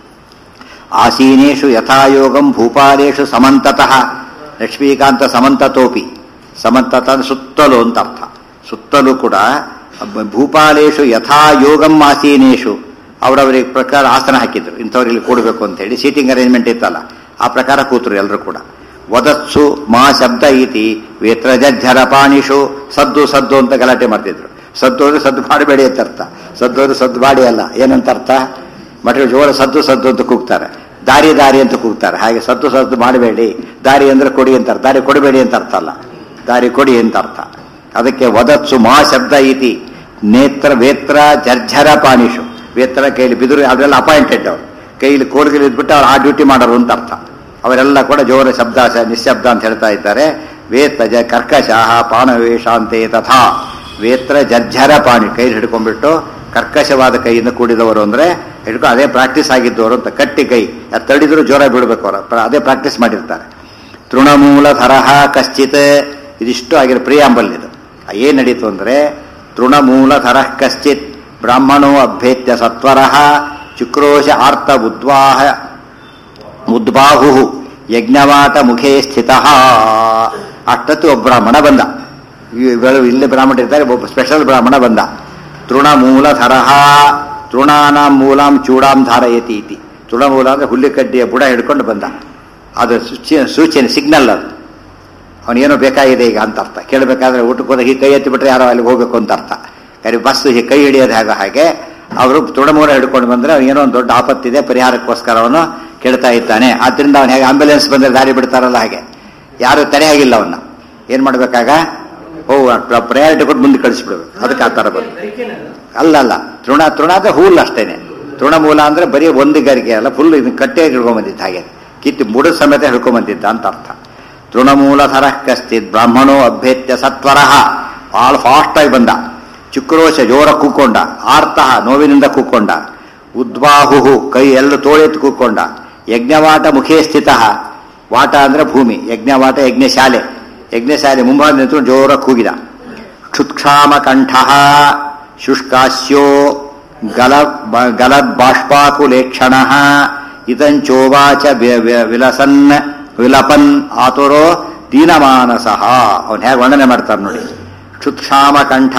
ಆಸೀನೇಷು ಯಥಾ ಯೋಗಂ ಭೂಪಾಲೇಷು ಸಮಂತತಃ ಲಕ್ಷ್ಮೀಕಾಂತ ಸಮಂತತೋಪಿ ಸಮಂತತ ಅಂದ್ರೆ ಸುತ್ತಲೂ ಅಂತ ಅರ್ಥ ಸುತ್ತಲೂ ಕೂಡ ಭೂಪಾಲೇಷು ಯಥಾ ಯೋಗಂ ಆಸೀನೇಷು ಅವರವರಿಗೆ ಪ್ರಕಾರ ಆಸನ ಹಾಕಿದ್ರು ಇಂಥವ್ರಿಗೆ ಕೂಡಬೇಕು ಅಂತ ಹೇಳಿ ಸೀಟಿಂಗ್ ಅರೇಂಜ್ಮೆಂಟ್ ಇತ್ತಲ್ಲ ಆ ಪ್ರಕಾರ ಕೂತರು ಎಲ್ಲರೂ ಕೂಡ ವದತ್ಸು ಮಾ ಶಬ್ದ ಇತಿ ವೇತ್ರಜಜ್ಜರ ಪಾಣಿಷು ಸದ್ದು ಸದ್ದು ಅಂತ ಗಲಾಟೆ ಮಾಡ್ತಿದ್ರು ಸದ್ದು ಅಂದ್ರೆ ಸದ್ದು ಮಾಡಬೇಡಿ ಅಂತ ಅರ್ಥ ಸದ್ದು ಅಂದ್ರೆ ಸದ್ದು ಮಾಡಿ ಅಲ್ಲ ಏನಂತ ಅರ್ಥ ಮಠ ಜೋರ ಸದ್ದು ಸದ್ದು ಅಂತ ಕೂಗ್ತಾರೆ ದಾರಿ ದಾರಿ ಅಂತ ಕೂಗ್ತಾರೆ ಹಾಗೆ ಸದ್ದು ಸದ್ದು ಮಾಡಬೇಡಿ ದಾರಿ ಅಂದ್ರೆ ಕೊಡಿ ಅಂತ ಅರ್ಥ ದಾರಿ ಕೊಡಬೇಡಿ ಅಂತ ಅರ್ಥ ಅಲ್ಲ ದಾರಿ ಕೊಡಿ ಅಂತ ಅರ್ಥ ಅದಕ್ಕೆ ವದತ್ಸು ಮಾ ಶಬ್ದ ಇತಿ ನೇತ್ರ ವೇತ್ರ ಜರ್ಜರ ಪಾಣಿಷು ವೇತ್ರ ಕೈಲಿ ಬಿದುರು ಅವರೆಲ್ಲ ಅಪಾಯಿಂಟೆಡ್ ಅವರು ಕೈಲಿ ಕೋಡ್ಗಿಲಿ ಇದ್ಬಿಟ್ಟು ಅವ್ರು ಆ ಡ್ಯೂಟಿ ಮಾಡೋರು ಅಂತ ಅರ್ಥ ಅವರೆಲ್ಲ ಕೂಡ ಜೋರ ಶಬ್ದ ಶ- ನಿಶ್ಶಬ್ದ ಅಂತ ಹೇಳ್ತಾ ಇದ್ದಾರೆ ವೇತ್ತ ಜ ಕರ್ಕಶಾಹ ಪಾನವೇಶಾಂತೆ ತಥಾ ವೇತ್ರ ಜರ್ಜರ ಪಾಣಿ ಕೈ ಹಿಡ್ಕೊಂಡ್ಬಿಟ್ಟು ಕರ್ಕಶವಾದ ಕೈಯಿಂದ ಕೂಡಿದವರು ಅಂದ್ರೆ ಹಿಡ್ಕೊ ಅದೇ ಪ್ರಾಕ್ಟೀಸ್ ಆಗಿದ್ದವರು ಅಂತ ಕಟ್ಟಿ ಕೈ ಅದು ತಡಿದ್ರು ಜೋರ ಬಿಡಬೇಕು ಅವರು ಪ್ರ- ಅದೇ ಪ್ರಾಕ್ಟೀಸ್ ಮಾಡಿರ್ತಾರೆ ತೃಣಮೂಲ ತರಹ ಕಶ್ಚಿತ್ ಇದಿಷ್ಟು ಆಗಿರೋ ಪ್ರಿಯಾಂಬಲ್ ಇದು ಏನ್ ನಡೀತು ಅಂದ್ರೆ ತೃಣಮೂಲ ತರಃ ಕಶ್ಚಿತ್ ಬ್ರಾಹ್ಮಣೋ ಅಭ್ಯೇತ್ಯ ಸತ್ವರಃ ಚುಕ್ರೋಶ ಆರ್ತ ಉದ್ವಾಹ ಉದ್ಬಾಹು ಯಜ್ಞವಾಟ ಮುಖೇ ಸ್ಥಿತ ಅಷ್ಟೊತ್ತು ಒಬ್ಬ ಬ್ರಾಹ್ಮಣ ಬಂದ ಇವೆಲ್ಲ ಇಲ್ಲಿ ಬ್ರಾಹ್ಮಣ ಇರ್ತಾರೆ ಒಬ್ಬ ಸ್ಪೆಷಲ್ ಬ್ರಾಹ್ಮಣ ಬಂದ ತೃಣಮೂಲ ತರಹ ತೃಣಾನಾಂ ಮೂಲಾಂ ಚೂಡಾಂ ಧಾರಯತಿ ಇತಿ ತೃಣಮೂಲ ಅಂದ್ರೆ ಹುಲ್ಲಿಕಡ್ಡಿಯ ಬುಡ ಹಿಡ್ಕೊಂಡು ಬಂದ ಅದು ಸೂಚಿ- ಸೂಚನೆ ಸಿಗ್ನಲ್ ಅದು ಅವನೇನೋ ಬೇಕಾಗಿದೆ ಈಗ ಅಂತ ಅರ್ಥ ಕೇಳಬೇಕಾದ್ರೆ ಊಟಕ್ಕೆ ಹೋದಾಗ ಈ ಕೈ ಎತ್ತಿ ಬಿಟ್ರೆ ಯಾರೋ ಅಲ್ಲಿಗೆ ಹೋಗ್ಬೇಕು ಅಂತ ಅರ್ಥ ಯಾರು ಬಸ್ ಈ ಕೈ ಹಿಡಿಯೋದು ಹೇಗೆ ಹಾಗೆ ಅವರು ತೃಣಮೂಲ ಹಿಡ್ಕೊಂಡು ಬಂದ್ರೆ ಏನೋ ಒಂದು ದೊಡ್ಡ ಆಪತ್ತಿದೆ ಪರಿಹಾರಕ್ಕೋಸ್ಕರ ಅವನು ಕೇಳ್ತಾ ಇದ್ದಾನೆ ಆದ್ರಿಂದ ಅವನು ಹೇಗೆ ಆಂಬ್ಯುಲೆನ್ಸ್ ಬಂದ್ರೆ ದಾರಿ ಬಿಡ್ತಾರಲ್ಲ ಹಾಗೆ ಯಾರು ತಡೆ ಆಗಿಲ್ಲ ಅವನ್ನ ಏನ್ ಮಾಡ್ಬೇಕಾಗ ಓ ಪ್ರಯಾರಿಟಿ ಕೊಟ್ಟು ಮುಂದೆ ಕಳಿಸ್ಬಿಡ್ಬೇಕು ಅದಕ್ಕೆ ಆ ಥರ ಬಂದು ಗರಿಕೆನದು? ಅಲ್ಲ ಅಲ್ಲ ತೃಣ ತೃಣ ಅಂದ್ರೆ ಹೂಲ್ ಅಷ್ಟೇನೆ ತೃಣಮೂಲ ಅಂದ್ರೆ ಬರೀ ಒಂದು ಗರಿಗೆ ಅಲ್ಲ ಫುಲ್ ಇದನ್ನ ಕಟ್ಟೆ ಹಿಡ್ಕೊಂಬಂದಿದ್ದ ಹಾಗೆ ಕಿತ್ತು ಬುಡ ಸಮೇತ ಹಿಡ್ಕೊಂಬಂದಿದ್ದ ಅಂತ ಅರ್ಥ ತೃಣಮೂಲ ಥರ ಕಶ್ಚಿತ್ ಬ್ರಾಹ್ಮಣೋ ಅಭ್ಯತ್ಯ ಸತ್ವರಃ ಭಾಳ ಫಾಸ್ಟ್ ಆಗಿ ಬಂದ ಚುಕ್ರೋಶ ಜೋರ ಕೂಕೊಂಡ ಆರ್ತಃ ನೋವಿನಿಂದ ಕೂಕೊಂಡ ಉದ್ವಾಹು ಕೈ ಎಲ್ಲ ತೋಳೆತ್ತು ಕೂಕೊಂಡ ಯಜ್ಞವಾಟ ಮುಖೇ ಸ್ಥಿತ ವಾಟ ಅಂದ್ರೆ ಭೂಮಿ ಯಜ್ಞವಾಟ ಯಜ್ಞಶಾಲೆ ಯಜ್ಞಶಾಲೆ ಮುಂಭಾಗ ನಿಂತ್ಕೊಂಡು ಜೋರ ಕೂಗಿದ ಕ್ಷುತ್ಕ್ಷಾಮ ಕಂಠ ಶುಷ್ಕಾಸ್ಯೋ ಗಲ ಗಲದ್ಬಾಷ್ಪಾಕುಲೇಕ್ಷಣ ಇದಂಚೋವಾಚ ವಿ- ವಿ- ವಿಲಸನ್ ವಿಲಪನ್ ಆತುರೋ ದೀನಮಾನಸಃ ಅವನು ಹೇಗೆ ವರ್ಣನೆ ಮಾಡ್ತಾರೆ ನೋಡಿ ಕ್ಷುತ್ಕ್ಷಾಮ ಕಂಠ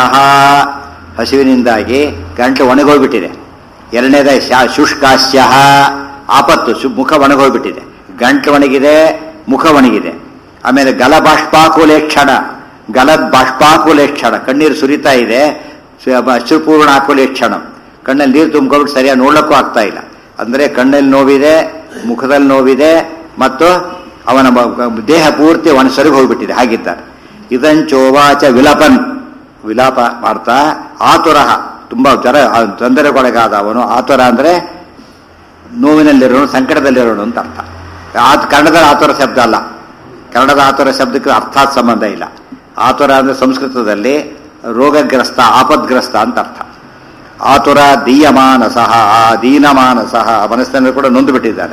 ಹಸಿವಿನಿಂದಾಗಿ ಗಂಟಲು ಒಣಗೋಗ್ಬಿಟ್ಟಿದೆ ಎರಡನೇದ ಶಾ- ಶುಷ್ಕಾಸ್ಯ ಆಪತ್ತು ಶು- ಮುಖ ಒಣಗೋಗ್ಬಿಟ್ಟಿದೆ ಗಂಟಲು ಒಣಗಿದೆ ಮುಖ ಒಣಗಿದೆ ಆಮೇಲೆ ಗಲಬಾಷ್ಪಾಕುಲೇಕ್ಷಣ ಗಲದ್ ಬಾಷ್ಪಾಕುಲೇಕ್ಷಣ ಕಣ್ಣೀರು ಸುರಿತಾ ಇದೆ ಸು- ಅಶ್ರುಪೂರ್ಣ ಆಕುಲೇಕ್ಷಣ ಕಣ್ಣಲ್ಲಿ ನೀರು ತುಂಬ್ಕೊಂಡ್ಬಿಟ್ಟು ಸರಿಯಾಗಿ ನೋಡ್ಲಕ್ಕೂ ಆಗ್ತಾ ಇಲ್ಲ ಅಂದ್ರೆ ಕಣ್ಣಲ್ಲಿ ನೋವಿದೆ ಮುಖದಲ್ಲಿ ನೋವಿದೆ ಮತ್ತು ಅವನ ಬ- ದೇಹ ಪೂರ್ತಿ ಅವನ ಸರಿಗೆ ಹೋಗ್ಬಿಟ್ಟಿದೆ ಹಾಗಿದ್ದಾರೆ ಇದಂಚೋವಾಚ ವಿಲಪನ್ ವಿಲಾಪ ಮಾಡ್ತಾ ಆತುರ ತುಂಬಾ ಜರ ತೊಂದರೆಗೊಳಗಾದ ಅವನು ಆತುರ ಅಂದ್ರೆ ನೋವಿನಲ್ಲಿರೋನು ಸಂಕಟದಲ್ಲಿರೋನು ಅಂತ ಅರ್ಥ ಆ ಕನ್ನಡದ ಆತುರ ಶಬ್ದ ಅಲ್ಲ ಕನ್ನಡದ ಆತುರ ಶಬ್ದಕ್ಕೆ ಅರ್ಥಾತ್ ಸಂಬಂಧ ಇಲ್ಲ ಆತುರ ಅಂದ್ರೆ ಸಂಸ್ಕೃತದಲ್ಲಿ ರೋಗಗ್ರಸ್ತ ಆಪದ್ಗ್ರಸ್ತ ಅಂತ ಅರ್ಥ ಆತುರ ದೀಯಮಾನಸಃ ದೀನಮಾನಸಃ ಮನಸ್ಸಿನಲ್ಲಿ ಕೂಡ ನೊಂದು ಬಿಟ್ಟಿದ್ದಾನೆ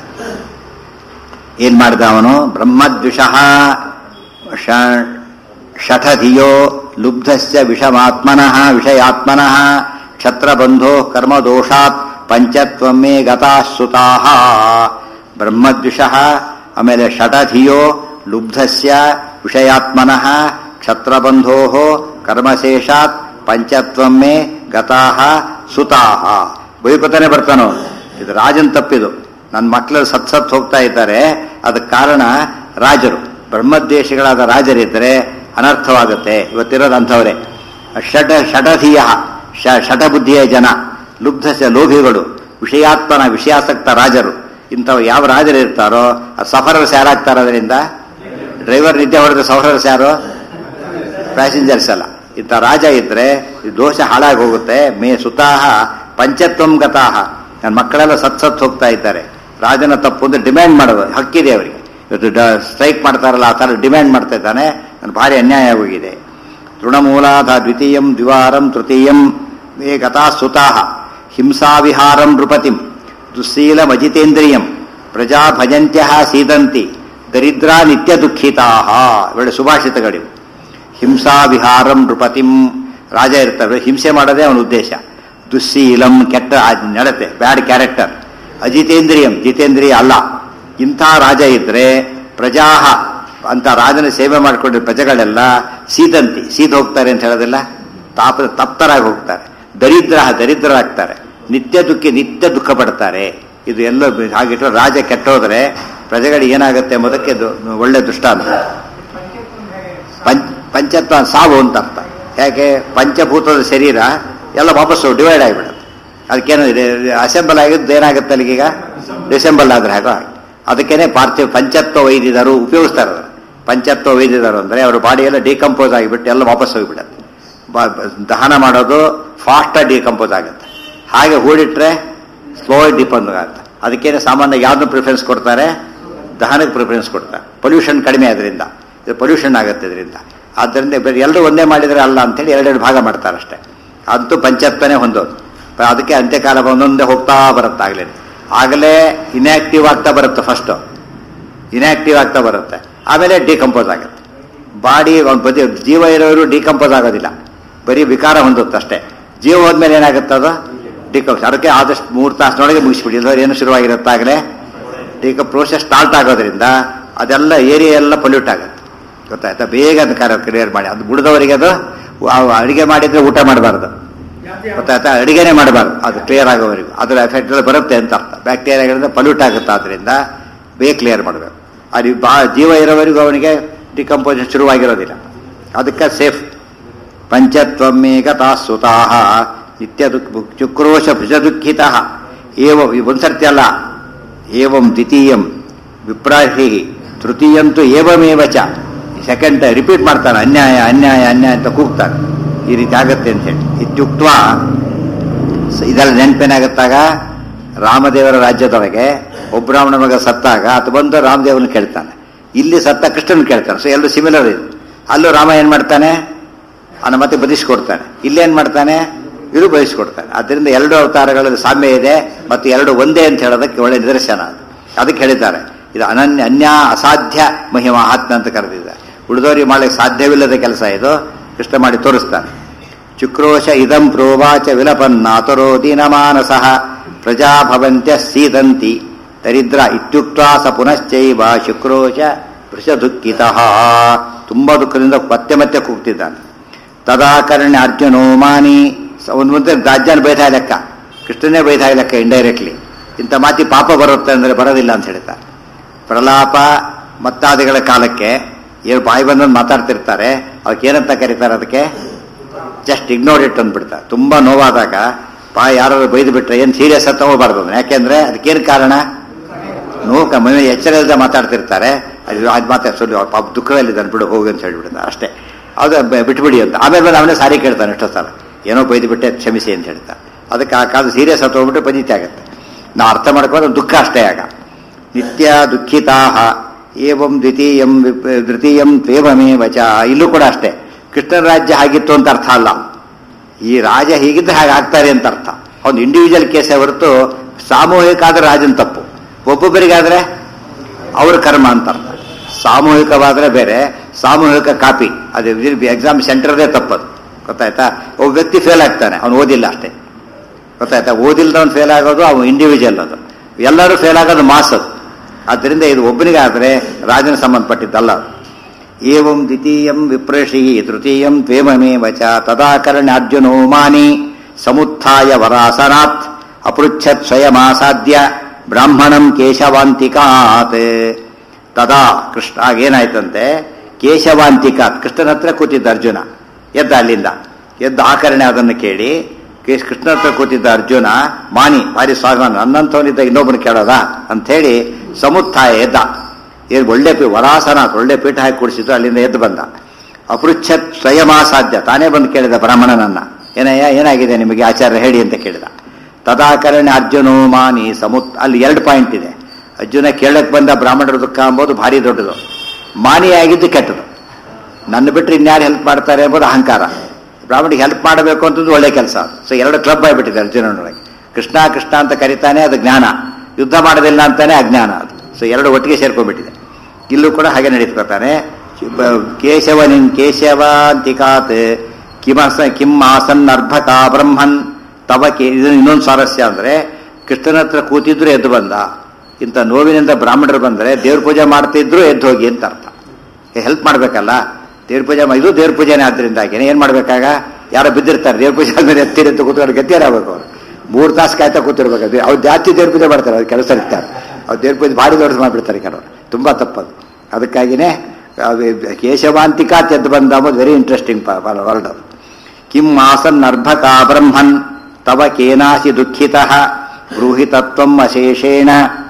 ಏನ್ ಮಾಡಿದ ಅವನು ಬ್ರಹ್ಮದ್ವಿಷಃ ಷ- ಷಠಧಿಯೋ ಲುಬ್ಧಸ್ಯ ವಿಷಮಾತ್ಮನಃ ವಿಷಯಾತ್ಮನಃ ಕ್ಷತ್ರಬಂಧೋ ಕರ್ಮದೋಷಾತ್ ಪಂಚತ್ವಮೇ ಗತಾಶ್ರುತಾಃ ಬ್ರಹ್ಮದ್ವಿಷಃ ಆಮೇಲೆ ಷಠಧಿಯೋ ಲುಬ್ಧಸ್ಯ ವಿಷಯಾತ್ಮನಃ ಕ್ಷತ್ರಬಂಧೋ ಕರ್ಮಶೇಷಾತ್ ಪಂಚತ್ವಮೇ ಗತಾಹ ಸುತಾಹ ಬೈಕೋತಾನೆ ಬರ್ತಾನೋ ಇದು ರಾಜನ್ ತಪ್ಪಿದು ನನ್ನ ಮಕ್ಕಳು ಸತ್ ಸತ್ ಹೋಗ್ತಾ ಇದ್ದಾರೆ ಅದಕ್ಕೆ ಕಾರಣ ರಾಜರು ಬ್ರಹ್ಮದ್ವೇಷಿಗಳಾದ ರಾಜರಿದ್ದರೆ ಅನರ್ಥವಾಗುತ್ತೆ ಇವತ್ತಿರೋದು ಅಂಥವರೇ ಷಟ ಷಟಧೀಯ ಷ ಷಟಬುದ್ಧಿಯ ಜನ ಲುಬ್ಧಸ್ಯ ಲೋಭಿಗಳು ವಿಷಯಾತ್ಮನ ವಿಷಯಾಸಕ್ತ ರಾಜರು ಇಂಥವು ಯಾವ ರಾಜರು ಇರ್ತಾರೋ ಆ ಸಫರರ್ಸ್ ಯಾರಾಗ್ತಾರೆ ಅದರಿಂದ ಡ್ರೈವರ್ ನಿದ್ದೆ ಹೊಡೆದ ಸಫರರ್ಸ್ ಯಾರು ಪ್ಯಾಸೆಂಜರ್ಸ್ ಅಲ್ಲ ಇಂಥ ರಾಜ ಇದ್ರೆ ಈ ದೋಷ ಹಾಳಾಗಿ ಹೋಗುತ್ತೆ ಮೇ ಸುತಾಹ ಪಂಚತ್ವಂ ಗತಾಹ ನನ್ನ ಮಕ್ಕಳೆಲ್ಲ ಸತ್ ಸತ್ ಹೋಗ್ತಾ ಇದ್ದಾರೆ ರಾಜನ ತಪ್ಪು ಅಂತ ಡಿಮ್ಯಾಂಡ್ ಮಾಡೋದು ಹಕ್ಕಿದೆ ಅವರಿಗೆ ಇವತ್ತು ಸ್ಟ್ರೈಕ್ ಮಾಡ್ತಾರಲ್ಲ ಆ ಥರ ಡಿಮ್ಯಾಂಡ್ ಮಾಡ್ತಾ ಇದ್ದಾನೆ ನನ್ನ ಭಾರಿ ಅನ್ಯಾಯ ಆಗೋಗಿದೆ ತೃಣಮೂಲಾಧ ದ್ವಿತೀಯಂ ದ್ವಿವಾರಂ ತೃತೀಯಂ ಮೇ ಗತಾ ಸುತಾಹ ಹಿಂಸಾವಿಹಾರಂ ನೃಪತಿಂ ದುಸ್ಸೀಲಮಜಿತೇಂದ್ರಿಯಂ ಪ್ರಜಾ ಭಜಂತ್ಯ ಸೀದಂತಿ ದರಿದ್ರ ನಿತ್ಯ ದುಃಖಿತಾ ಒಳ್ಳೆ ಸುಭಾಷಿತಗಳಿವು ಹಿಂಸಾ ವಿಹಾರಂ ನೃಪತಿಂ ರಾಜ ಇರ್ತಾರೆ ಹಿಂಸೆ ಮಾಡೋದೇ ಅವನ ಉದ್ದೇಶ ದುಸ್ಸೀಲಂ ಕೆಟ್ಟ ಆ ನಡತೆ ಬ್ಯಾಡ್ ಕ್ಯಾರೆಕ್ಟರ್ ಅಜಿತೇಂದ್ರಿಯಂ ಜಿತೇಂದ್ರಿಯ ಅಲ್ಲ ಇಂಥ ರಾಜ ಇದ್ರೆ ಪ್ರಜಾಹ ಅಂತ ರಾಜನ ಸೇವೆ ಮಾಡಿಕೊಂಡಿರೋ ಪ್ರಜೆಗಳೆಲ್ಲ ಸೀದಂತಿ ಸೀದ್ ಹೋಗ್ತಾರೆ ಅಂತ ಹೇಳೋದಿಲ್ಲ ತಾಪ ತಪ್ತರಾಗಿ ಹೋಗ್ತಾರೆ ದರಿದ್ರ ದರಿದ್ರರಾಗ್ತಾರೆ ನಿತ್ಯ ದುಃಖಿ ನಿತ್ಯ ದುಃಖ ಪಡ್ತಾರೆ ಇದು ಎಲ್ಲ ಹಾಗಿಟ್ಟು ರಾಜ ಕೆಟ್ಟೋದ್ರೆ ಪ್ರಜೆಗಳಿಗೆ ಏನಾಗುತ್ತೆ ಎಂಬುದಕ್ಕೆ ಇದು ಒಳ್ಳೆ ದೃಷ್ಟಾಂತ ಪಂಚ ಪಂಚತ್ವ ಸಾವು ಅಂತ ಅರ್ಥ ಯಾಕೆ ಪಂಚಭೂತದ ಶರೀರ ಎಲ್ಲ ವಾಪಸ್ಸು ಡಿವೈಡ್ ಆಗಿಬಿಡುತ್ತೆ ಅದಕ್ಕೇನು ಅಸೆಂಬಲ್ ಆಗಿದ್ದು ಏನಾಗುತ್ತೆ ಅಲ್ಲಿಗೀಗ ಡಿಸೆಂಬಲ್ ಆದ್ರೆ ಹಾಗೋ ಹಾಗೆ ಅದಕ್ಕೇನೆ ಪಾರ್ಥಿವ ಪಂಚತ್ವ ವೈದ್ಯರು ಉಪಯೋಗಿಸ್ತಾರೆ ಅದನ್ನ. ಪಂಚತ್ವ ವೈದ್ಯರು ಅಂದರೆ ಅವ್ರ ಬಾಡಿ ಎಲ್ಲ ಡಿಕಂಪೋಸ್ ಆಗಿಬಿಟ್ಟು ಎಲ್ಲ ವಾಪಸ್ ಹೋಗಿಬಿಡುತ್ತೆ ಬ- ಬ- ದಹನ ಮಾಡೋದು ಫಾಸ್ಟಾಗಿ ಡಿಕಂಪೋಸ್ ಆಗುತ್ತೆ ಹಾಗೆ ಹೂಡಿಟ್ರೆ ಸ್ಲೋ ಡಿಪಂಡ್ ಆಗುತ್ತೆ ಅದಕ್ಕೇನೆ ಸಾಮಾನ್ಯ ಯಾವ್ದು ಪ್ರಿಫರೆನ್ಸ್ ಕೊಡ್ತಾರೆ ದಹನಕ್ಕೆ ಪ್ರಿಫರೆನ್ಸ್ ಕೊಡ್ತಾರೆ ಪೊಲ್ಯೂಷನ್ ಕಡಿಮೆ ಅದರಿಂದ ಇದು ಪೊಲ್ಯೂಷನ್ ಆಗುತ್ತೆ ಇದರಿಂದ ಆದ್ದರಿಂದ ಬೇರೆ ಎಲ್ಲರೂ ಒಂದೇ ಮಾಡಿದರೆ ಅಲ್ಲ ಅಂತೇಳಿ ಎರಡೆರಡು ಭಾಗ ಮಾಡ್ತಾರೆ ಅಷ್ಟೇ ಅಂತೂ ಪಂಚತ್ವನೇ ಹೊಂದೋದು ಪ- ಅದಕ್ಕೆ ಅಂತ್ಯಕಾಲ ಒಂದೊಂದೇ ಹೋಗ್ತಾ ಬರುತ್ತೆ ಆಗಲೇ ಆಗಲೇ ಇನ್ಆಕ್ಟಿವ್ ಆಗ್ತಾ ಬರುತ್ತೆ ಫಸ್ಟು ಇನ್ಆಕ್ಟಿವ್ ಆಗ್ತಾ ಬರುತ್ತೆ ಆಮೇಲೆ ಡಿಕಂಪೋಸ್ ಆಗುತ್ತೆ ಬಾಡಿ ಬದಿ ಜೀವ ಇರೋರು ಡಿಕಂಪೋಸ್ ಆಗೋದಿಲ್ಲ ಬರೀ ವಿಕಾರ ಹೊಂದುತ್ತೆ ಅಷ್ಟೇ ಜೀವ ಹೋದ್ಮೇಲೆ ಏನಾಗುತ್ತೆ ಅದು ಡಿಕಂಪೋಸ್ ಅದಕ್ಕೆ ಆದಷ್ಟು ಮೂರು ತಾಸಿನೊಳಗೆ ಮುಗಿಸ್ಬಿಡಿ ಇಲ್ಲದ್ರೆ ಏನು ಶುರುವಾಗಿರುತ್ತಾಗಲೇ ಡಿಕ ಪ್ರೋಸೆಸ್ ಸ್ಟಾರ್ಟ್ ಆಗೋದ್ರಿಂದ ಅದೆಲ್ಲ ಏರಿಯಾ ಎಲ್ಲ ಪೊಲ್ಯೂಟ್ ಆಗುತ್ತೆ ಗೊತ್ತಾಯ್ತಾ ಬೇಗ ಅದು ಕಾರ್ಯ ಕ್ಲಿಯರ್ ಮಾಡಿ ಅದು ಬಿಡದವರಿಗೆ ಅದು ಅಡಿಗೆ ಮಾಡಿದ್ರೆ ಊಟ ಮಾಡಬಾರ್ದು ಗೊತ್ತಾಯ್ತಾ ಅಡಿಗೆನೇ ಮಾಡಬಾರ್ದು ಅದು ಕ್ಲಿಯರ್ ಆಗೋವರೆಗೂ ಅದರ ಎಫೆಕ್ಟ್ ಎಲ್ಲ ಬರುತ್ತೆ ಅಂತ ಅರ್ಥ ಬ್ಯಾಕ್ಟೀರಿಯಾಗಳಿಂದ ಪಲ್ಯೂಟ್ ಆಗುತ್ತೆ ಅದರಿಂದ ಬೇಗ ಕ್ಲಿಯರ್ ಮಾಡಬೇಕು ಅದು ಬಾ ಜೀವ ಇರೋವರೆಗೂ ಅವನಿಗೆ ಡಿಕಂಪೋಸಿಷನ್ ಶುರುವಾಗಿರೋದಿಲ್ಲ ಅದಕ್ಕೆ ಸೇಫ್ ಪಂಚತ್ವಮೇಕ ತಾಸುತಾಹ ನಿತ್ಯ ದುಃಖ ಚುಕ್ರೋಶ ಭುಜ ದುಃಖಿತ ಏವ ಒಂದ್ಸರ್ತಿ ಅಲ್ಲ ಏವಂ ದ್ವಿತೀಯಂ ವಿಪ್ರಾಹಿ ತೃತೀಯಂತೂ ಏವಮೇವ ಚ ಸೆಕೆಂಡ್ ರಿಪೀಟ್ ಮಾಡ್ತಾನೆ ಅನ್ಯಾಯ ಅನ್ಯಾಯ ಅನ್ಯಾಯ ಅಂತ ಕೂಗ್ತಾನೆ ಈ ರೀತಿ ಆಗತ್ತೆ ಅಂತೇಳಿ ಇತ್ಯುಕ್ತ ಇದೆಲ್ಲ ನೆನಪೇನಾಗತ್ತಾಗ ರಾಮದೇವರ ರಾಜ್ಯದೊಳಗೆ ಒಬ್ರಾಹ್ಮಣ ಮಗ ಸತ್ತಾಗ ಆತ ಬಂದು ರಾಮದೇವನ ಕೇಳ್ತಾನೆ ಇಲ್ಲಿ ಸತ್ತ ಕೃಷ್ಣನ್ ಕೇಳ್ತಾನೆ ಸೊ ಎಲ್ಲರೂ ಸಿಮಿಲರ್ ಇದು ಅಲ್ಲೂ ರಾಮ ಏನ್ ಮಾಡ್ತಾನೆ ಅವನ ಮತ್ತೆ ಬದಿಸ್ಕೊಡ್ತಾನೆ ಇಲ್ಲೇನ್ ಮಾಡ್ತಾನೆ ಇದು ಬಯಸ್ಕೊಡ್ತಾನೆ ಅದರಿಂದ ಎರಡು ಅವತಾರಗಳಲ್ಲಿ ಸಾಮ್ಯ ಇದೆ ಮತ್ತು ಎರಡು ಒಂದೇ ಅಂತ ಹೇಳೋದಕ್ಕೆ ಒಳ್ಳೆ ನಿದರ್ಶನ ಅದು ಅದಕ್ಕೆ ಹೇಳಿದ್ದಾರೆ ಇದು ಅನನ್ಯ ಅನ್ಯ ಅಸಾಧ್ಯ ಮಹಿಮ ಆತ್ಮ ಅಂತ ಕರೆದಿದ್ದಾರೆ ಉಳಿದವರಿಗೆ ಮಾಡಲಿಕ್ಕೆ ಸಾಧ್ಯವಿಲ್ಲದ ಕೆಲಸ ಇದು ಕೃಷ್ಣ ಮಾಡಿ ತೋರಿಸ್ತಾನೆ ಚುಕ್ರೋಶ ಇದಂ ಪ್ರೋವಾಚ ವಿಲಪನ್ನಾತುರೋ ದೀನಮಾನಸಃ ಪ್ರಜಾ ಭವಂತ್ಯ ಸೀದಂತಿ ದರಿದ್ರ ಇತ್ಯುಕ್ತ ಸ ಪುನಶ್ಚೈವ ಶುಕ್ರೋಶ ವೃಷ ದುಃಖಿತಃ ತುಂಬಾ ದುಃಖದಿಂದ ಮತ್ತೆ ಮತ್ತೆ ಕೂಗ್ತಿದ್ದಾನೆ ತದಾಕರ್ಣ್ಯ ಅರ್ಜುನೋ ಮಾನಿ ಸ- ಒಂದು ಮುಂದೆ ರಾಜ್ಯನ ಬೈತಾ ಲೆಕ್ಕ ಕೃಷ್ಣನೇ ಬೈತಾ ಲೆಕ್ಕ ಇಂಡೈರೆಕ್ಟ್ಲಿ ಇಂಥ ಮಾತಿ ಪಾಪ ಬರುತ್ತೆ ಅಂದರೆ ಬರೋದಿಲ್ಲ ಅಂತ ಹೇಳ್ತಾರೆ ಪ್ರಲಾಪ ಮತ್ತಾದಿಗಳ ಕಾಲಕ್ಕೆ ಏನು ಬಾಯಿ ಬಂದಂದು ಮಾತಾಡ್ತಿರ್ತಾರೆ ಅದಕ್ಕೆ ಏನಂತ ಕರೀತಾರೆ ಅದಕ್ಕೆ ಜಸ್ಟ್ ಇಗ್ನೋರ್ ಇಟ್ ಅಂದ್ಬಿಡ್ತಾರೆ ತುಂಬಾ ನೋವಾದಾಗ ಬಾ ಯಾರು ಬೈದು ಬಿಟ್ರೆ ಏನು ಸೀರಿಯಸ್ ಅಂತ ತಗೋಬಾರ್ದು ಅದನ್ನ. ಯಾಕೆಂದ್ರೆ ಅದಕ್ಕೇನು ಕಾರಣ ನೋವು ಕ- ಮನೆ ಎಚ್ಚರ ಇಲ್ಲದೆ ಮಾತಾಡ್ತಿರ್ತಾರೆ ಅದು ಅದು ಮಾತಾಡ್ ಸುಳ್ಳು ಅವ್ರ ಪಾಪ ದುಃಖದಲ್ಲಿದ್ದಾನೆ ಬಿಡು ಹೋಗಿ ಅಂತ ಹೇಳ್ಬಿಡ್ತಾರೆ ಅಷ್ಟೇ ಅದು ಬ- ಬಿಟ್ಬಿಡಿ ಅಂತ ಆಮೇಲೆ ಬಂದು ಅವನೇ ಸಾರಿ ಕೇಳ್ತಾನೆ ಎಷ್ಟೋ ಸಲ ಏನೋ ಬೈದು ಬಿಟ್ಟೆ ಕ್ಷಮಿಸಿ ಅಂತ ಹೇಳ್ತಾನೆ ಅದಕ್ಕೆ ಆ ಕಾಲ ಸೀರಿಯಸ್ ಅಂತ ಹೋಗ್ಬಿಟ್ಟು ಪಂಜಿತಿ ಆಗುತ್ತೆ ನಾವು ಅರ್ಥ ಮಾಡ್ಕೊಂಡು ದುಃಖ ಅಷ್ಟೇ ಆಗ ನಿತ್ಯ ದುಃಖಿತಾ ಏವಂ ದ್ವಿತೀಯಂ ವಿಪ್- ದ್ವಿತೀಯಂ ತ್ವೇವಮೇವ ಚ ಇಲ್ಲೂ ಕೂಡ ಅಷ್ಟೇ ಕೃಷ್ಣನ ರಾಜ್ಯ ಆಗಿತ್ತು ಅಂತ ಅರ್ಥ ಅಲ್ಲ ಈ ರಾಜ ಹೀಗಿದ್ರೆ ಹಾಗೆ ಆಗ್ತಾರೆ ಅಂತ ಅರ್ಥ ಒಂದು ಇಂಡಿವಿಜುವಲ್ ಕೇಸೇ ಹೊರತು ಸಾಮೂಹಿಕ ಆದ್ರೆ ರಾಜನ ತಪ್ಪು ಒಬ್ಬೊಬ್ಬರಿಗಾದ್ರೆ ಅವ್ರ ಕರ್ಮ ಅಂತ ಅರ್ಥ ಸಾಮೂಹಿಕವಾದ್ರೆ ಬೇರೆ ಸಾಮೂಹಿಕ ಕಾಪಿ ಅದು ಎಕ್ಸಾಮ್ ಸೆಂಟರ್ದೇ ತಪ್ಪದು ಗೊತ್ತಾಯ್ತಾ ಒಬ್ಬ ವ್ಯಕ್ತಿ ಫೇಲ್ ಆಗ್ತಾನೆ ಅವನು ಓದಿಲ್ಲ ಅಷ್ಟೇ ಗೊತ್ತಾಯ್ತಾ ಓದಿಲ್ದವನು ಫೇಲ್ ಆಗೋದು ಅವನು ಇಂಡಿವಿಜುವಲ್ ಅದು ಎಲ್ಲರೂ ಫೇಲ್ ಆಗೋದು ಮಾಸ್ ಅದು ಆದ್ದರಿಂದ ಇದು ಒಬ್ಬನಿಗಾದ್ರೆ ರಾಜನ ಸಂಬಂಧಪಟ್ಟಿದ್ದಲ್ಲ ಅದು. ಏವಂ ದ್ವಿತೀಯಂ ವಿಪ್ರೇಷಿ ತೃತೀಯಂ ತ್ವೇಮಮೇವ ಚ ತದಾಕರ್ಣ್ಯಾರ್ಜುನೋ ಮಾನಿ ಸಮುತ್ಥಾಯ ವರಾಸನಾತ್ ಅಪೃಚ್ಛತ್ ಸ್ವಯಮಾಸಾದ್ಯ ಬ್ರಾಹ್ಮಣಂ ಕೇಶವಾಂತಿಕಾತ್ ತದಾ ಕೃಷ್ಣ ಆಗೇನಾಯ್ತಂತೆ ಕೇಶವಾಂತಿಕಾತ್ ಕೃಷ್ಣನ ಹತ್ರ ಕೂತಿದ್ದ ಅರ್ಜುನ ಎದ್ದ ಅಲ್ಲಿಂದ ಎದ್ದ ಆಕರಣೆ ಅದನ್ನು ಕೇಳಿ ಕೇಶ್ ಕೃಷ್ಣ ಹತ್ರ ಕೂತಿದ್ದ ಅರ್ಜುನ ಮಾನಿ ಭಾರಿ ಸ್ವಾಭಿಮಾನ ನನ್ನಂಥವನಿದ್ದ ಇನ್ನೊಬ್ಬನ ಕೇಳೋದ ಅಂಥೇಳಿ ಸಮುತ್ಥಾಯ ಎದ್ದ ಏನು ಒಳ್ಳೆ ಪೀ ವರಾಸನ ಒಳ್ಳೆ ಪೀಠ ಹಾಕಿ ಕೂಡಿಸಿದ್ದು ಅಲ್ಲಿಂದ ಎದ್ದು ಬಂದ ಅಪೃಚ್ಛತ್ ಸ್ವಯಮಾಸಾಧ್ಯ ತಾನೇ ಬಂದು ಕೇಳಿದ ಬ್ರಾಹ್ಮಣನನ್ನ ಏನಯ್ಯ ಏನಾಗಿದೆ ನಿಮಗೆ ಆಚಾರ್ಯ ಹೇಳಿ ಅಂತ ಕೇಳಿದ ತದಾಕರಣೆ ಅರ್ಜುನೋ ಮಾನಿ ಸಮುತ್ ಅಲ್ಲಿ ಎರಡು ಪಾಯಿಂಟ್ ಇದೆ ಅರ್ಜುನ ಕೇಳಕ್ ಬಂದ ಬ್ರಾಹ್ಮಣರ ದುಃಖ ಅಂಬೋದು ಭಾರಿ ದೊಡ್ಡದು ಮಾನಿಯಾಗಿದ್ದು ಕೆಟ್ಟದು ನನ್ನ ಬಿಟ್ಟರೆ ಇನ್ಯಾರು ಹೆಲ್ಪ್ ಮಾಡ್ತಾರೆ ಎಂಬುದು ಅಹಂಕಾರ ಬ್ರಾಹ್ಮಣಿಗೆ ಹೆಲ್ಪ್ ಮಾಡಬೇಕು ಅಂತಂದು ಒಳ್ಳೆ ಕೆಲಸ ಸೊ ಎರಡು ಕ್ಲಬ್ ಆಗಿಬಿಟ್ಟಿದೆ ಅರ್ಜುನನೊಳಗೆ ಕೃಷ್ಣ ಕೃಷ್ಣ ಅಂತ ಕರೀತಾನೆ ಅದು ಜ್ಞಾನ ಯುದ್ಧ ಮಾಡೋದಿಲ್ಲ ಅಂತಾನೆ ಅಜ್ಞಾನ ಅದು ಸೊ ಎರಡು ಒಟ್ಟಿಗೆ ಸೇರ್ಕೊಂಡ್ಬಿಟ್ಟಿದೆ ಇಲ್ಲೂ ಕೂಡ ಹಾಗೆ ನಡೀತ್ಕೊತಾನೆ ಕೇಶವ ನಿನ್ ಕೇಶವಾಂತಿಕಾತ್ ಕಿಮಸ ಕಿಮ್ ಆಸನ್ ಅರ್ಭಕ ಬ್ರಹ್ಮನ್ ತವ ಕೇ ಇದು ಇನ್ನೊಂದು ಸ್ವಾರಸ್ಯ ಅಂದ್ರೆ ಕೃಷ್ಣನ ಹತ್ರ ಕೂತಿದ್ರು ಎದ್ದು ಬಂದ ಇಂಥ ನೋವಿನಿಂದ ಬ್ರಾಹ್ಮಣರು ಬಂದರೆ ದೇವ್ರ ಪೂಜೆ ಮಾಡ್ತಿದ್ರು ಎದ್ದು ಹೋಗಿ ಅಂತ ಅರ್ಥ ಹೆಲ್ಪ್ ಮಾಡಬೇಕಲ್ಲ ದೇವ್ರ ಪೂಜೆ ಮಾ- ಇದು ದೇವ್ರ ಪೂಜೆನೇ ಆದ್ರಿಂದಾಗಿ ಏನ್ ಮಾಡ್ಬೇಕಾಗ ಯಾರೋ ಬಿದ್ದಿರ್ತಾರೆ ದೇವ್ರ ಪೂಜೆ ಆದ್ಮೇಲೆ ಎತ್ತೀರಿ ಅಂತ ಕೂತ್ಕೊಂಡು ಗತಿಯಾರಬೇಕು ಅವ್ರು ಮೂರು ತಾಸು ಕಾಯ್ತಾ ಕೂತಿರ್ಬೇಕು ಅದು ಅವ್ರು ಜಾಸ್ತಿ ದೇವ್ರ ಪೂಜೆ ಮಾಡ್ತಾರೆ ಅವ್ರು ಕೆಲಸ ಇರ್ತಾರೆ ಅವ್ರು ದೇವ್ರ ಪೂಜೆ ಭಾರಿ ದೊಡ್ಡದು ಮಾಡಿಬಿಡ್ತಾರೆ ಕೆಲವರು ತುಂಬಾ ತಪ್ಪದು ಅದಕ್ಕಾಗಿನೇ ಅದು ಕೇಶವಾಂತಿಕಾ ಎದ್ದು ಬಂದ ಅಂಬುದು ವೆರಿ ಇಂಟ್ರೆಸ್ಟಿಂಗ್ ವರ್ಡ್ ಅದು ಕಿಂ ಆಸನ್ ಅರ್ಭಕ ಬ್ರಹ್ಮನ್ ತವ ಕೇನಾಸಿ ದುಃಖಿತ ಬ್ರೂಹಿ ತತ್ವಂ ಅಶೇಷೇಣ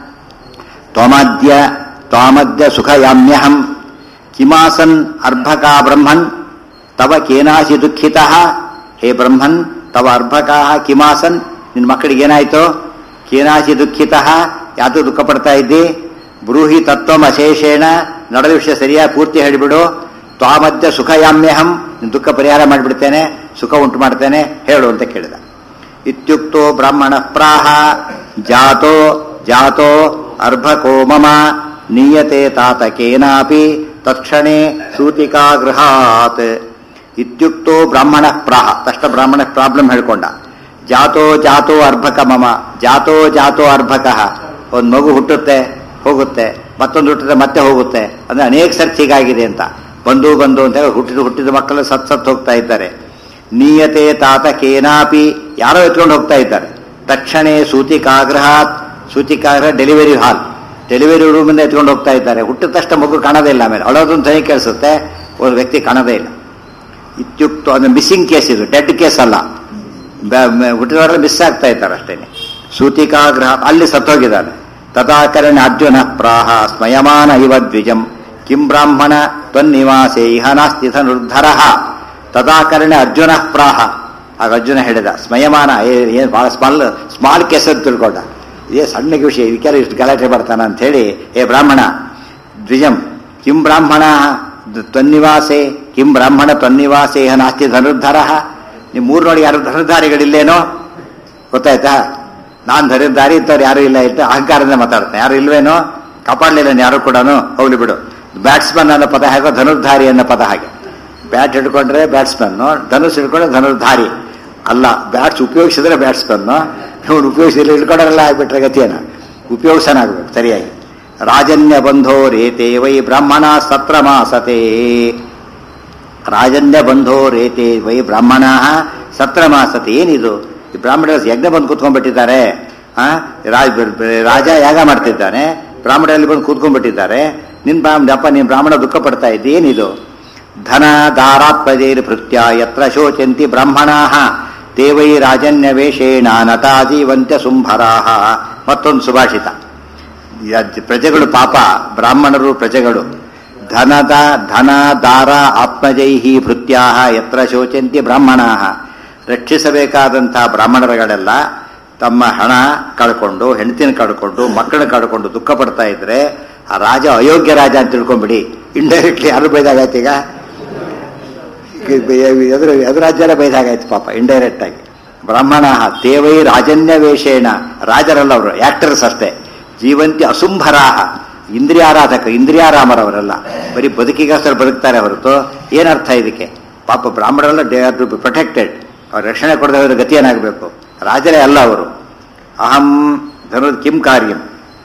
ತ್ವಮದ್ಯ ತ್ವಾಮದ್ಯ ಸುಖಯಾಮ್ಯಹಂ ಕಿಮಾಸನ್ ಅರ್ಭಕ ಬ್ರಹ್ಮನ್ ತವ ಕೇನಾಸಿ ದುಃಖಿತ ಹೇ ಬ್ರಹ್ಮನ್ ತವ ಅರ್ಭಕಾ ಕಿಮಾಸನ್ ನಿನ್ನ ಮಕ್ಕಳಿಗೆ ಏನಾಯ್ತು ಕೇನಾಸಿ ದುಃಖಿತ ಯಾವುದು ದುಃಖ ಪಡ್ತಾ ಇದ್ದಿ ಬ್ರೂಹಿ ತತ್ವಂ ಅಶೇಷೇಣ ನಡೆದ ವಿಷಯ ಸರಿಯಾಗಿ ಪೂರ್ತಿ ಹೇಳಿಬಿಡು ತ್ವಾಮದ್ಯ ಸುಖಯಾಮ್ಯಹಂ ನಿನ್ನ ದುಃಖ ಪರಿಹಾರ ಮಾಡಿಬಿಡ್ತೇನೆ ಸುಖ ಉಂಟು ಮಾಡ್ತೇನೆ ಹೇಳು ಅಂತ ಕೇಳಿದ ಇತ್ಯುಕ್ತೋ ಬ್ರಾಹ್ಮಣ ಪ್ರಾಹ ಜಾತೋ ಜಾತೋ ಅರ್ಭಕೋ ಮಮ ನೀಯತೆ ತಾತ ಕೇನಾಪಿ ತಕ್ಷಣೇ ಸೂತಿಕಾ ಗೃಹಾತ್ ಇತ್ಯುಕ್ತೋ ಬ್ರಾಹ್ಮಣ ಪ್ರಾಹ ತಕ್ಷಣ ಬ್ರಾಹ್ಮಣ ಪ್ರಾಬ್ಲಮ್ ಹೇಳ್ಕೊಂಡ ಜಾತೋ ಜಾತೋ ಅರ್ಭಕ ಮಮ ಜಾತೋ ಜಾತೋ ಅರ್ಭಕ ಒಂದು ಮಗು ಹುಟ್ಟುತ್ತೆ ಹೋಗುತ್ತೆ ಮತ್ತೊಂದು ಹುಟ್ಟುತ್ತೆ ಮತ್ತೆ ಹೋಗುತ್ತೆ ಅಂದ್ರೆ ಅನೇಕ ಸರ್ತಿ ಹೀಗಾಗಿದೆ ಅಂತ ಬಂದು ಬಂದು ಅಂತ ಹೇಳಿ ಹುಟ್ಟಿದ ಹುಟ್ಟಿದ ಮಕ್ಕಳು ಸತ್ ಸತ್ ಹೋಗ್ತಾ ಇದ್ದಾರೆ ನೀಯತೆ ತಾತ ಕೇನಾಪಿ ಯಾರೋ ಎತ್ಕೊಂಡು ಹೋಗ್ತಾ ಇದ್ದಾರೆ ತಕ್ಷಣೇ ಸೂತಿಕಾಗ್ರಹಾತ್ ಸೂತಿಕಾಗ್ರಹ ಡೆಲಿವರಿ ಹಾಲ್ ಡೆಲಿವರಿ ರೂಮಿಂದ ಎತ್ಕೊಂಡು ಹೋಗ್ತಾ ಇದ್ದಾರೆ ಹುಟ್ಟಿದ ತಕ್ಷಣ ಮಗು ಕಾಣೋದೇ ಇಲ್ಲ ಆಮೇಲೆ ಅಳೋದೊಂದು ಧ್ವನಿ ಕೇಳಿಸುತ್ತೆ ಒಂದು ವ್ಯಕ್ತಿ ಕಾಣೋದೇ ಇಲ್ಲ ಇತ್ಯುಕ್ತ ಅದು ಮಿಸ್ಸಿಂಗ್ ಕೇಸ್ ಇದು ಡೆಡ್ ಕೇಸ್ ಅಲ್ಲ ಹುಟ್ಟಿದವರೆಲ್ಲ ಮಿಸ್ ಆಗ್ತಾ ಇದ್ದಾರೆ ಅಷ್ಟೇನೆ ಸೂತಿಕಾಗ್ರಹ ಅಲ್ಲಿ ಸತ್ತೋಗಿದ್ದಾನೆ ತದಾಕರಣ ಅರ್ಜುನ ಪ್ರಾಹ ಸ್ಮಯಮಾನ ಇವ ದ್ವಿಜಂ ಕಿಂ ಬ್ರಾಹ್ಮಣ ತ್ವನ್ನಿವಾಸೆ ಇಹ ನಾಸ್ತಿ ನಿರ್ಧರ ತದಾಕರಣ ಅರ್ಜುನ ಪ್ರಾಹ ಆಗ ಅರ್ಜುನ ಹೇಳಿದ ಸ್ಮಯಮಾನ ಏ- ಏನ್ ಬಹಳ ಸ್ಮಾಲ್ ಸ್ಮಾಲ್ ಕೇಸ್ ಅಂತ ತಿಳ್ಕೊಂಡ ಇದೇ ಸಣ್ಣ ವಿಷಯ ಇದಕ್ಕೆಲ್ಲ ಇಷ್ಟು ಗಲಾಟೆ ಬರ್ತಾನ ಅಂತ ಹೇಳಿ ಏ ಬ್ರಾಹ್ಮಣ ದ್ವಿಜಂ ಕಿಂ ಬ್ರಾಹ್ಮಣ ತ್ವನ್ನಿವಾಸೆ ಕಿಂ ಬ್ರಾಹ್ಮಣ ತ್ವನ್ನಿವಾಸೆ ಇಹ ನಾಸ್ತಿ ಧನುರ್ಧರ ನೀವು ಮೂರು ನೋಡಿ ಯಾರು ಧನುರ್ಧಾರಿಗಳಿಲ್ಲೇನೋ ಗೊತ್ತಾಯ್ತಾ ನಾನ್ ಧರಿದ್ದಾರಿ ಇದ್ದವ್ರು ಯಾರು ಇಲ್ಲ ಇತ್ತು ಅಹಂಕಾರದಿಂದ ಮಾತಾಡ್ತಾನೆ ಯಾರು ಇಲ್ವೇನೋ ಕಾಪಾಡಲಿಲ್ಲ ಯಾರು ಕೂಡ ಹೋಗ್ಲಿ ಬಿಡು ಬ್ಯಾಟ್ಸ್ಮನ್ ಅನ್ನೋ ಪದ ಹಾಗೋ ಧನುರ್ಧಾರಿ ಅನ್ನೋ ಪದ ಹಾಗೆ ಬ್ಯಾಟ್ ಹಿಡ್ಕೊಂಡ್ರೆ ಬ್ಯಾಟ್ಸ್ಮನ್ ಧನುಸ್ ಹಿಡ್ಕೊಂಡ್ರೆ ಧನುರ್ಧಾರಿ ಅಲ್ಲ ಬ್ಯಾಟ್ಸ್ ಉಪಯೋಗಿಸಿದ್ರೆ ಬ್ಯಾಟ್ಸ್ಮನ್ ಇವನು ಉಪಯೋಗಿಸಿದ್ರೆ ಹಿಡ್ಕೊಂಡ್ರೆಲ್ಲ ಆಗ್ಬಿಟ್ರೆ ಗತಿಯೇನ ಉಪಯೋಗಿಸನಾಗ್ಬೇಕು ಸರಿಯಾಗಿ ರಾಜನ್ಯ ಬಂಧೋ ರೇತೆ ವೈ ಬ್ರಾಹ್ಮಣ ಸತ್ರ ಮಾಸತೆ ರಾಜನ್ಯ ಬಂಧೋ ರೇತೆ ವೈ ಬ್ರಾಹ್ಮಣ ಸತ್ರ ಮಾಸತೆ ಏನಿದು ಈ ಬ್ರಾಹ್ಮಣರು ಯಜ್ಞ ಬಂದು ಕೂತ್ಕೊಂಡ್ಬಿಟ್ಟಿದ್ದಾರೆ ಆ ರಾಜ ರಾಜ ಯಾಗ ಮಾಡ್ತಿದ್ದಾನೆ ಬ್ರಾಹ್ಮಣರಲ್ಲಿ ಬಂದು ಕೂತ್ಕೊಂಡ್ಬಿಟ್ಟಿದ್ದಾರೆ ನಿನ್ ಬ್ರಾಹ್ಮಣ ಅಪ್ಪ ನೀನ್ ಬ್ರಾಹ್ಮಣ ದುಃಖ ಪಡ್ತಾ ಇದ್ದಿ ಏನಿದು ಧನ ದಾರಾತ್ಮಜೈರ್ ಭೃತ್ಯ ಯತ್ರ ಶೋಚಂತಿ ಬ್ರಾಹ್ಮಣಾ ತೇ ವೈ ರಾಜನ್ಯ ವೇಷೇಣ ನತಾ ಜೀವಂತ್ಯ ಸುಂಭರಾಹ ಮತ್ತೊಂದು ಸುಭಾಷಿತ ಯಜ್- ಪ್ರಜೆಗಳು ಪಾಪ ಬ್ರಾಹ್ಮಣರು ಪ್ರಜೆಗಳು ಧನದ ಧನ ದಾರ ಆತ್ಮಜೈಹಿ ಭೃತ್ಯಾ ಯತ್ರ ಶೋಚಂತಿ ಬ್ರಾಹ್ಮಣಾ ರಕ್ಷಿಸಬೇಕಾದಂತಹ ಬ್ರಾಹ್ಮಣರುಗಳೆಲ್ಲ ತಮ್ಮ ಹಣ ಕಳ್ಕೊಂಡು ಹೆಂಡತಿನ ಕಳ್ಕೊಂಡು ಮಕ್ಕಳನ್ನ ಕಳ್ಕೊಂಡು ದುಃಖ ಪಡ್ತಾ ಇದ್ರೆ ಆ ರಾಜ ಅಯೋಗ್ಯ ರಾಜ ಅಂತ ತಿಳ್ಕೊಂಬಿಡಿ ಇಂಡೈರೆಕ್ಟ್ಲಿ ಯಾರು ಬೈದಾಗತ್ತೆ ಈಗ ಎದುರು ಎದುರು ರಾಜ್ಯರ ಬೈದಾಗಾಯ್ತು ಪಾಪ ಇಂಡೈರೆಕ್ಟ್ ಆಗಿ ಬ್ರಾಹ್ಮಣ ದೇವೈ ರಾಜನ್ಯ ವೇಷೇಣ ರಾಜರಲ್ಲ ಅವರು ಆಕ್ಟರ್ಸ್ ಅಷ್ಟೇ ಜೀವಂತಿ ಅಸುಂಭರಾಹ ಇಂದ್ರಿಯಾರಾಧಕ ಇಂದ್ರಿಯಾರಾಮರವರೆಲ್ಲ ಬರೀ ಬದುಕಿಗೋಸ್ಕರ ಬದುಕ್ತಾರೆ ಹೊರತು ಏನರ್ಥ ಇದಕ್ಕೆ ಪಾಪ ಬ್ರಾಹ್ಮಣರೆಲ್ಲ they are to be protected ಅವ್ರ ರಕ್ಷಣೆ ಕೊಡದವರ ಗತಿ ಏನಾಗಬೇಕು ರಾಜರೇ ಅಲ್ಲ ಅವರು ಅಹಂ ಧನು ಕಿಂ ಕಾರ್ಯಂ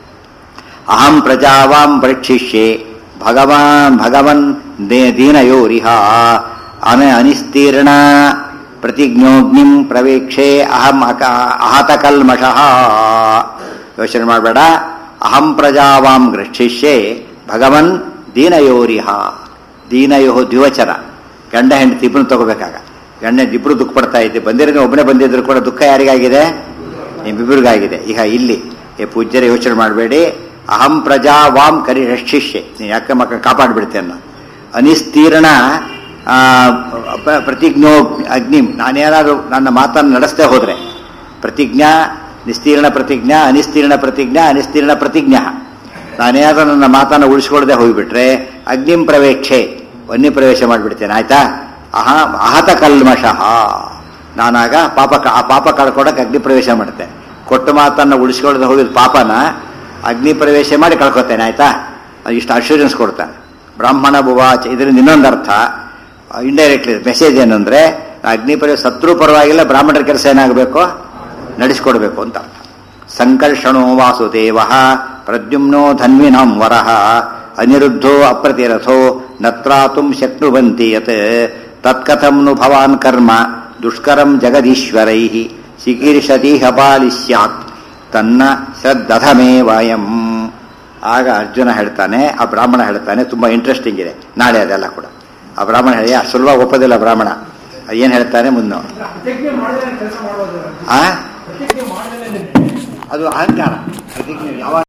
ಅಹಂ ಪ್ರಜಾವಾಂ ಪರೀಕ್ಷಿಷ್ಯೆ ಭಗವಾನ್ ಭಗವನ್ ದೇ- ದೀನಯೋರಿಹ ಅನ ಅನಿಸ್ತೀರ್ಣ ಪ್ರತಿಜ್ಞೋಗ್ನಿಂ ಪ್ರವೇಕ್ಷೆ ಅಹಂ ಅಕ ಅಹತ ಕಲ್ಮಷಃ ಯೋಚನೆ ಮಾಡಬೇಡ ಅಹಂ ಪ್ರಜಾವಾಂ ಗೃಕ್ಷಿಷ್ಯೆ ಭಗವನ್ ದೀನಯೋರಿಹ ದೀನಯೋ ದ್ವಿವಚರ ಗಂಡ ಹೆಂಡತಿ ಇಬ್ಬರು ತಗೋಬೇಕಾಗ ಗಂಡ ಇಬ್ಬರು ದುಃಖ ಪಡ್ತಾ ಇದ್ದೆ ಬಂದಿರೋ ಒಬ್ಬನೇ ಬಂದಿದ್ರು ಕೂಡ ದುಃಖ ಯಾರಿಗಾಗಿದೆ ನಿಮ್ಮಿಬ್ಬರಿಗಾಗಿದೆ ಈಗ ಇಲ್ಲಿ ಏ ಪೂಜ್ಯರ ಯೋಚನೆ ಮಾಡಬೇಡಿ ಅಹಂ ಪ್ರಜಾ ವಾಮ್ ಕರಿ ರಕ್ಷಿಷ್ಯೆ ನೀನು ಯಾಕೆ ಮಕ್ಕಳು ಕಾಪಾಡ್ಬಿಡ್ತೇನೆ ನಾನು ಅನಿಸ್ತೀರ್ಣ ಆ, ಪ್ರ- ಪ್ರತಿಜ್ಞೋ ಅಗ್ನಿ ನಾನೇನಾದ್ರು ನನ್ನ ಮಾತನ್ನು ನಡೆಸದೆ ಹೋದ್ರೆ ಪ್ರತಿಜ್ಞಾ ನಿಸ್ತೀರ್ಣ ಪ್ರತಿಜ್ಞಾ ಅನಿಸ್ತೀರ್ಣ ಪ್ರತಿಜ್ಞಾ ಅನಿಸ್ತೀರ್ಣ ಪ್ರತಿಜ್ಞಾ ನಾನೇನಾದ್ರೂ ನನ್ನ ಮಾತನ್ನು ಉಳಿಸ್ಕೊಳ್ದೆ ಹೋಗ್ಬಿಟ್ರೆ ಅಗ್ನಿಂ ಪ್ರವೇಕ್ಷೆ ವನ್ಯ ಪ್ರವೇಶ ಮಾಡಿಬಿಡ್ತೇನೆ ಆಯ್ತಾ ಅಹ ಅಹತ ಕಲ್ಮಷಃ ನಾನಾಗ ಪಾಪ ಕ- ಆ ಪಾಪ ಕಳ್ಕೊಡಕ್ಕೆ ಅಗ್ನಿ ಪ್ರವೇಶ ಮಾಡ್ತೇನೆ ಕೊಟ್ಟ ಮಾತನ್ನು ಉಳಿಸ್ಕೊಳ್ಳದೆ ಹೋಗಿದ ಪಾಪನ ಅಗ್ನಿ ಪ್ರವೇಶ ಮಾಡಿ ಕಳ್ಕೊತೇನೆ ಆಯ್ತಾ ಅದು ಇಷ್ಟು ಅಶ್ಯೂರೆನ್ಸ್ ಕೊಡ್ತಾನೆ ಬ್ರಾಹ್ಮಣ ಭುವಾಚ ಇದರಿಂದ ಇನ್ನೊಂದು ಅರ್ಥ ಇಂಡೈರೆಕ್ಟ್ಲಿ ಮೆಸೇಜ್ ಏನಂದ್ರೆ ಅಗ್ನಿ ಪ್ರವೇಶ ಸತ್ರು ಪರವಾಗಿಲ್ಲ ಬ್ರಾಹ್ಮಣರ ಕೆಲಸ ಏನಾಗಬೇಕು ನಡೆಸ್ಕೊಡ್ಬೇಕು ಅಂತ ಅರ್ಥ ಸಂಕರ್ಷಣೋ ವಾಸುದೇವ ಪ್ರದ್ಯುಮ್ನೋ ಧನ್ವಿನಾಂ ವರಃ ಅನಿರುದ್ಧೋ ಅಪ್ರತಿರಥೋ ನತ್ರಾತುಂ ಶಕ್ನುವಂತಿ ಯತ್ ತತ್ಕಥಂ ನು ಭವಾನ್ ಕರ್ಮ ದುಷ್ಕರಂ ಜಗದೀಶ್ವರೈ ಚಿಕೀರ್ಷತಿ ಹಪಾಲಿ ಸ್ಯಾತ್ ತನ್ನ ಶ್ರದ್ಧಮೇ ವಯಂ ಆಗ ಅರ್ಜುನ ಹೇಳ್ತಾನೆ ಆ ಬ್ರಾಹ್ಮಣ ಹೇಳ್ತಾನೆ ತುಂಬಾ ಇಂಟ್ರೆಸ್ಟಿಂಗ್ ಇದೆ ನಾಳೆ ಅದೆಲ್ಲ ಕೂಡ ಆ ಬ್ರಾಹ್ಮಣ ಹೇಳಿ ಅಷ್ಟು ಸುಲಭ ಒಪ್ಪೋದಿಲ್ಲ ಬ್ರಾಹ್ಮಣ ಏನ್ ಹೇಳ್ತಾನೆ ಮುನ್ನು ಪ್ರತಿಜ್ಞೆ ಮಾಡಿದ್ರೆ ಕೆಲಸ ಮಾಡ್ಬೋದು ಆ ಪ್ರತಿಜ್ಞೆ ಮಾಡಿದ್ರೆ ಅದು ಅಹಂಕಾರ ಪ್ರತಿಜ್ಞೆ ಯಾವಾಗ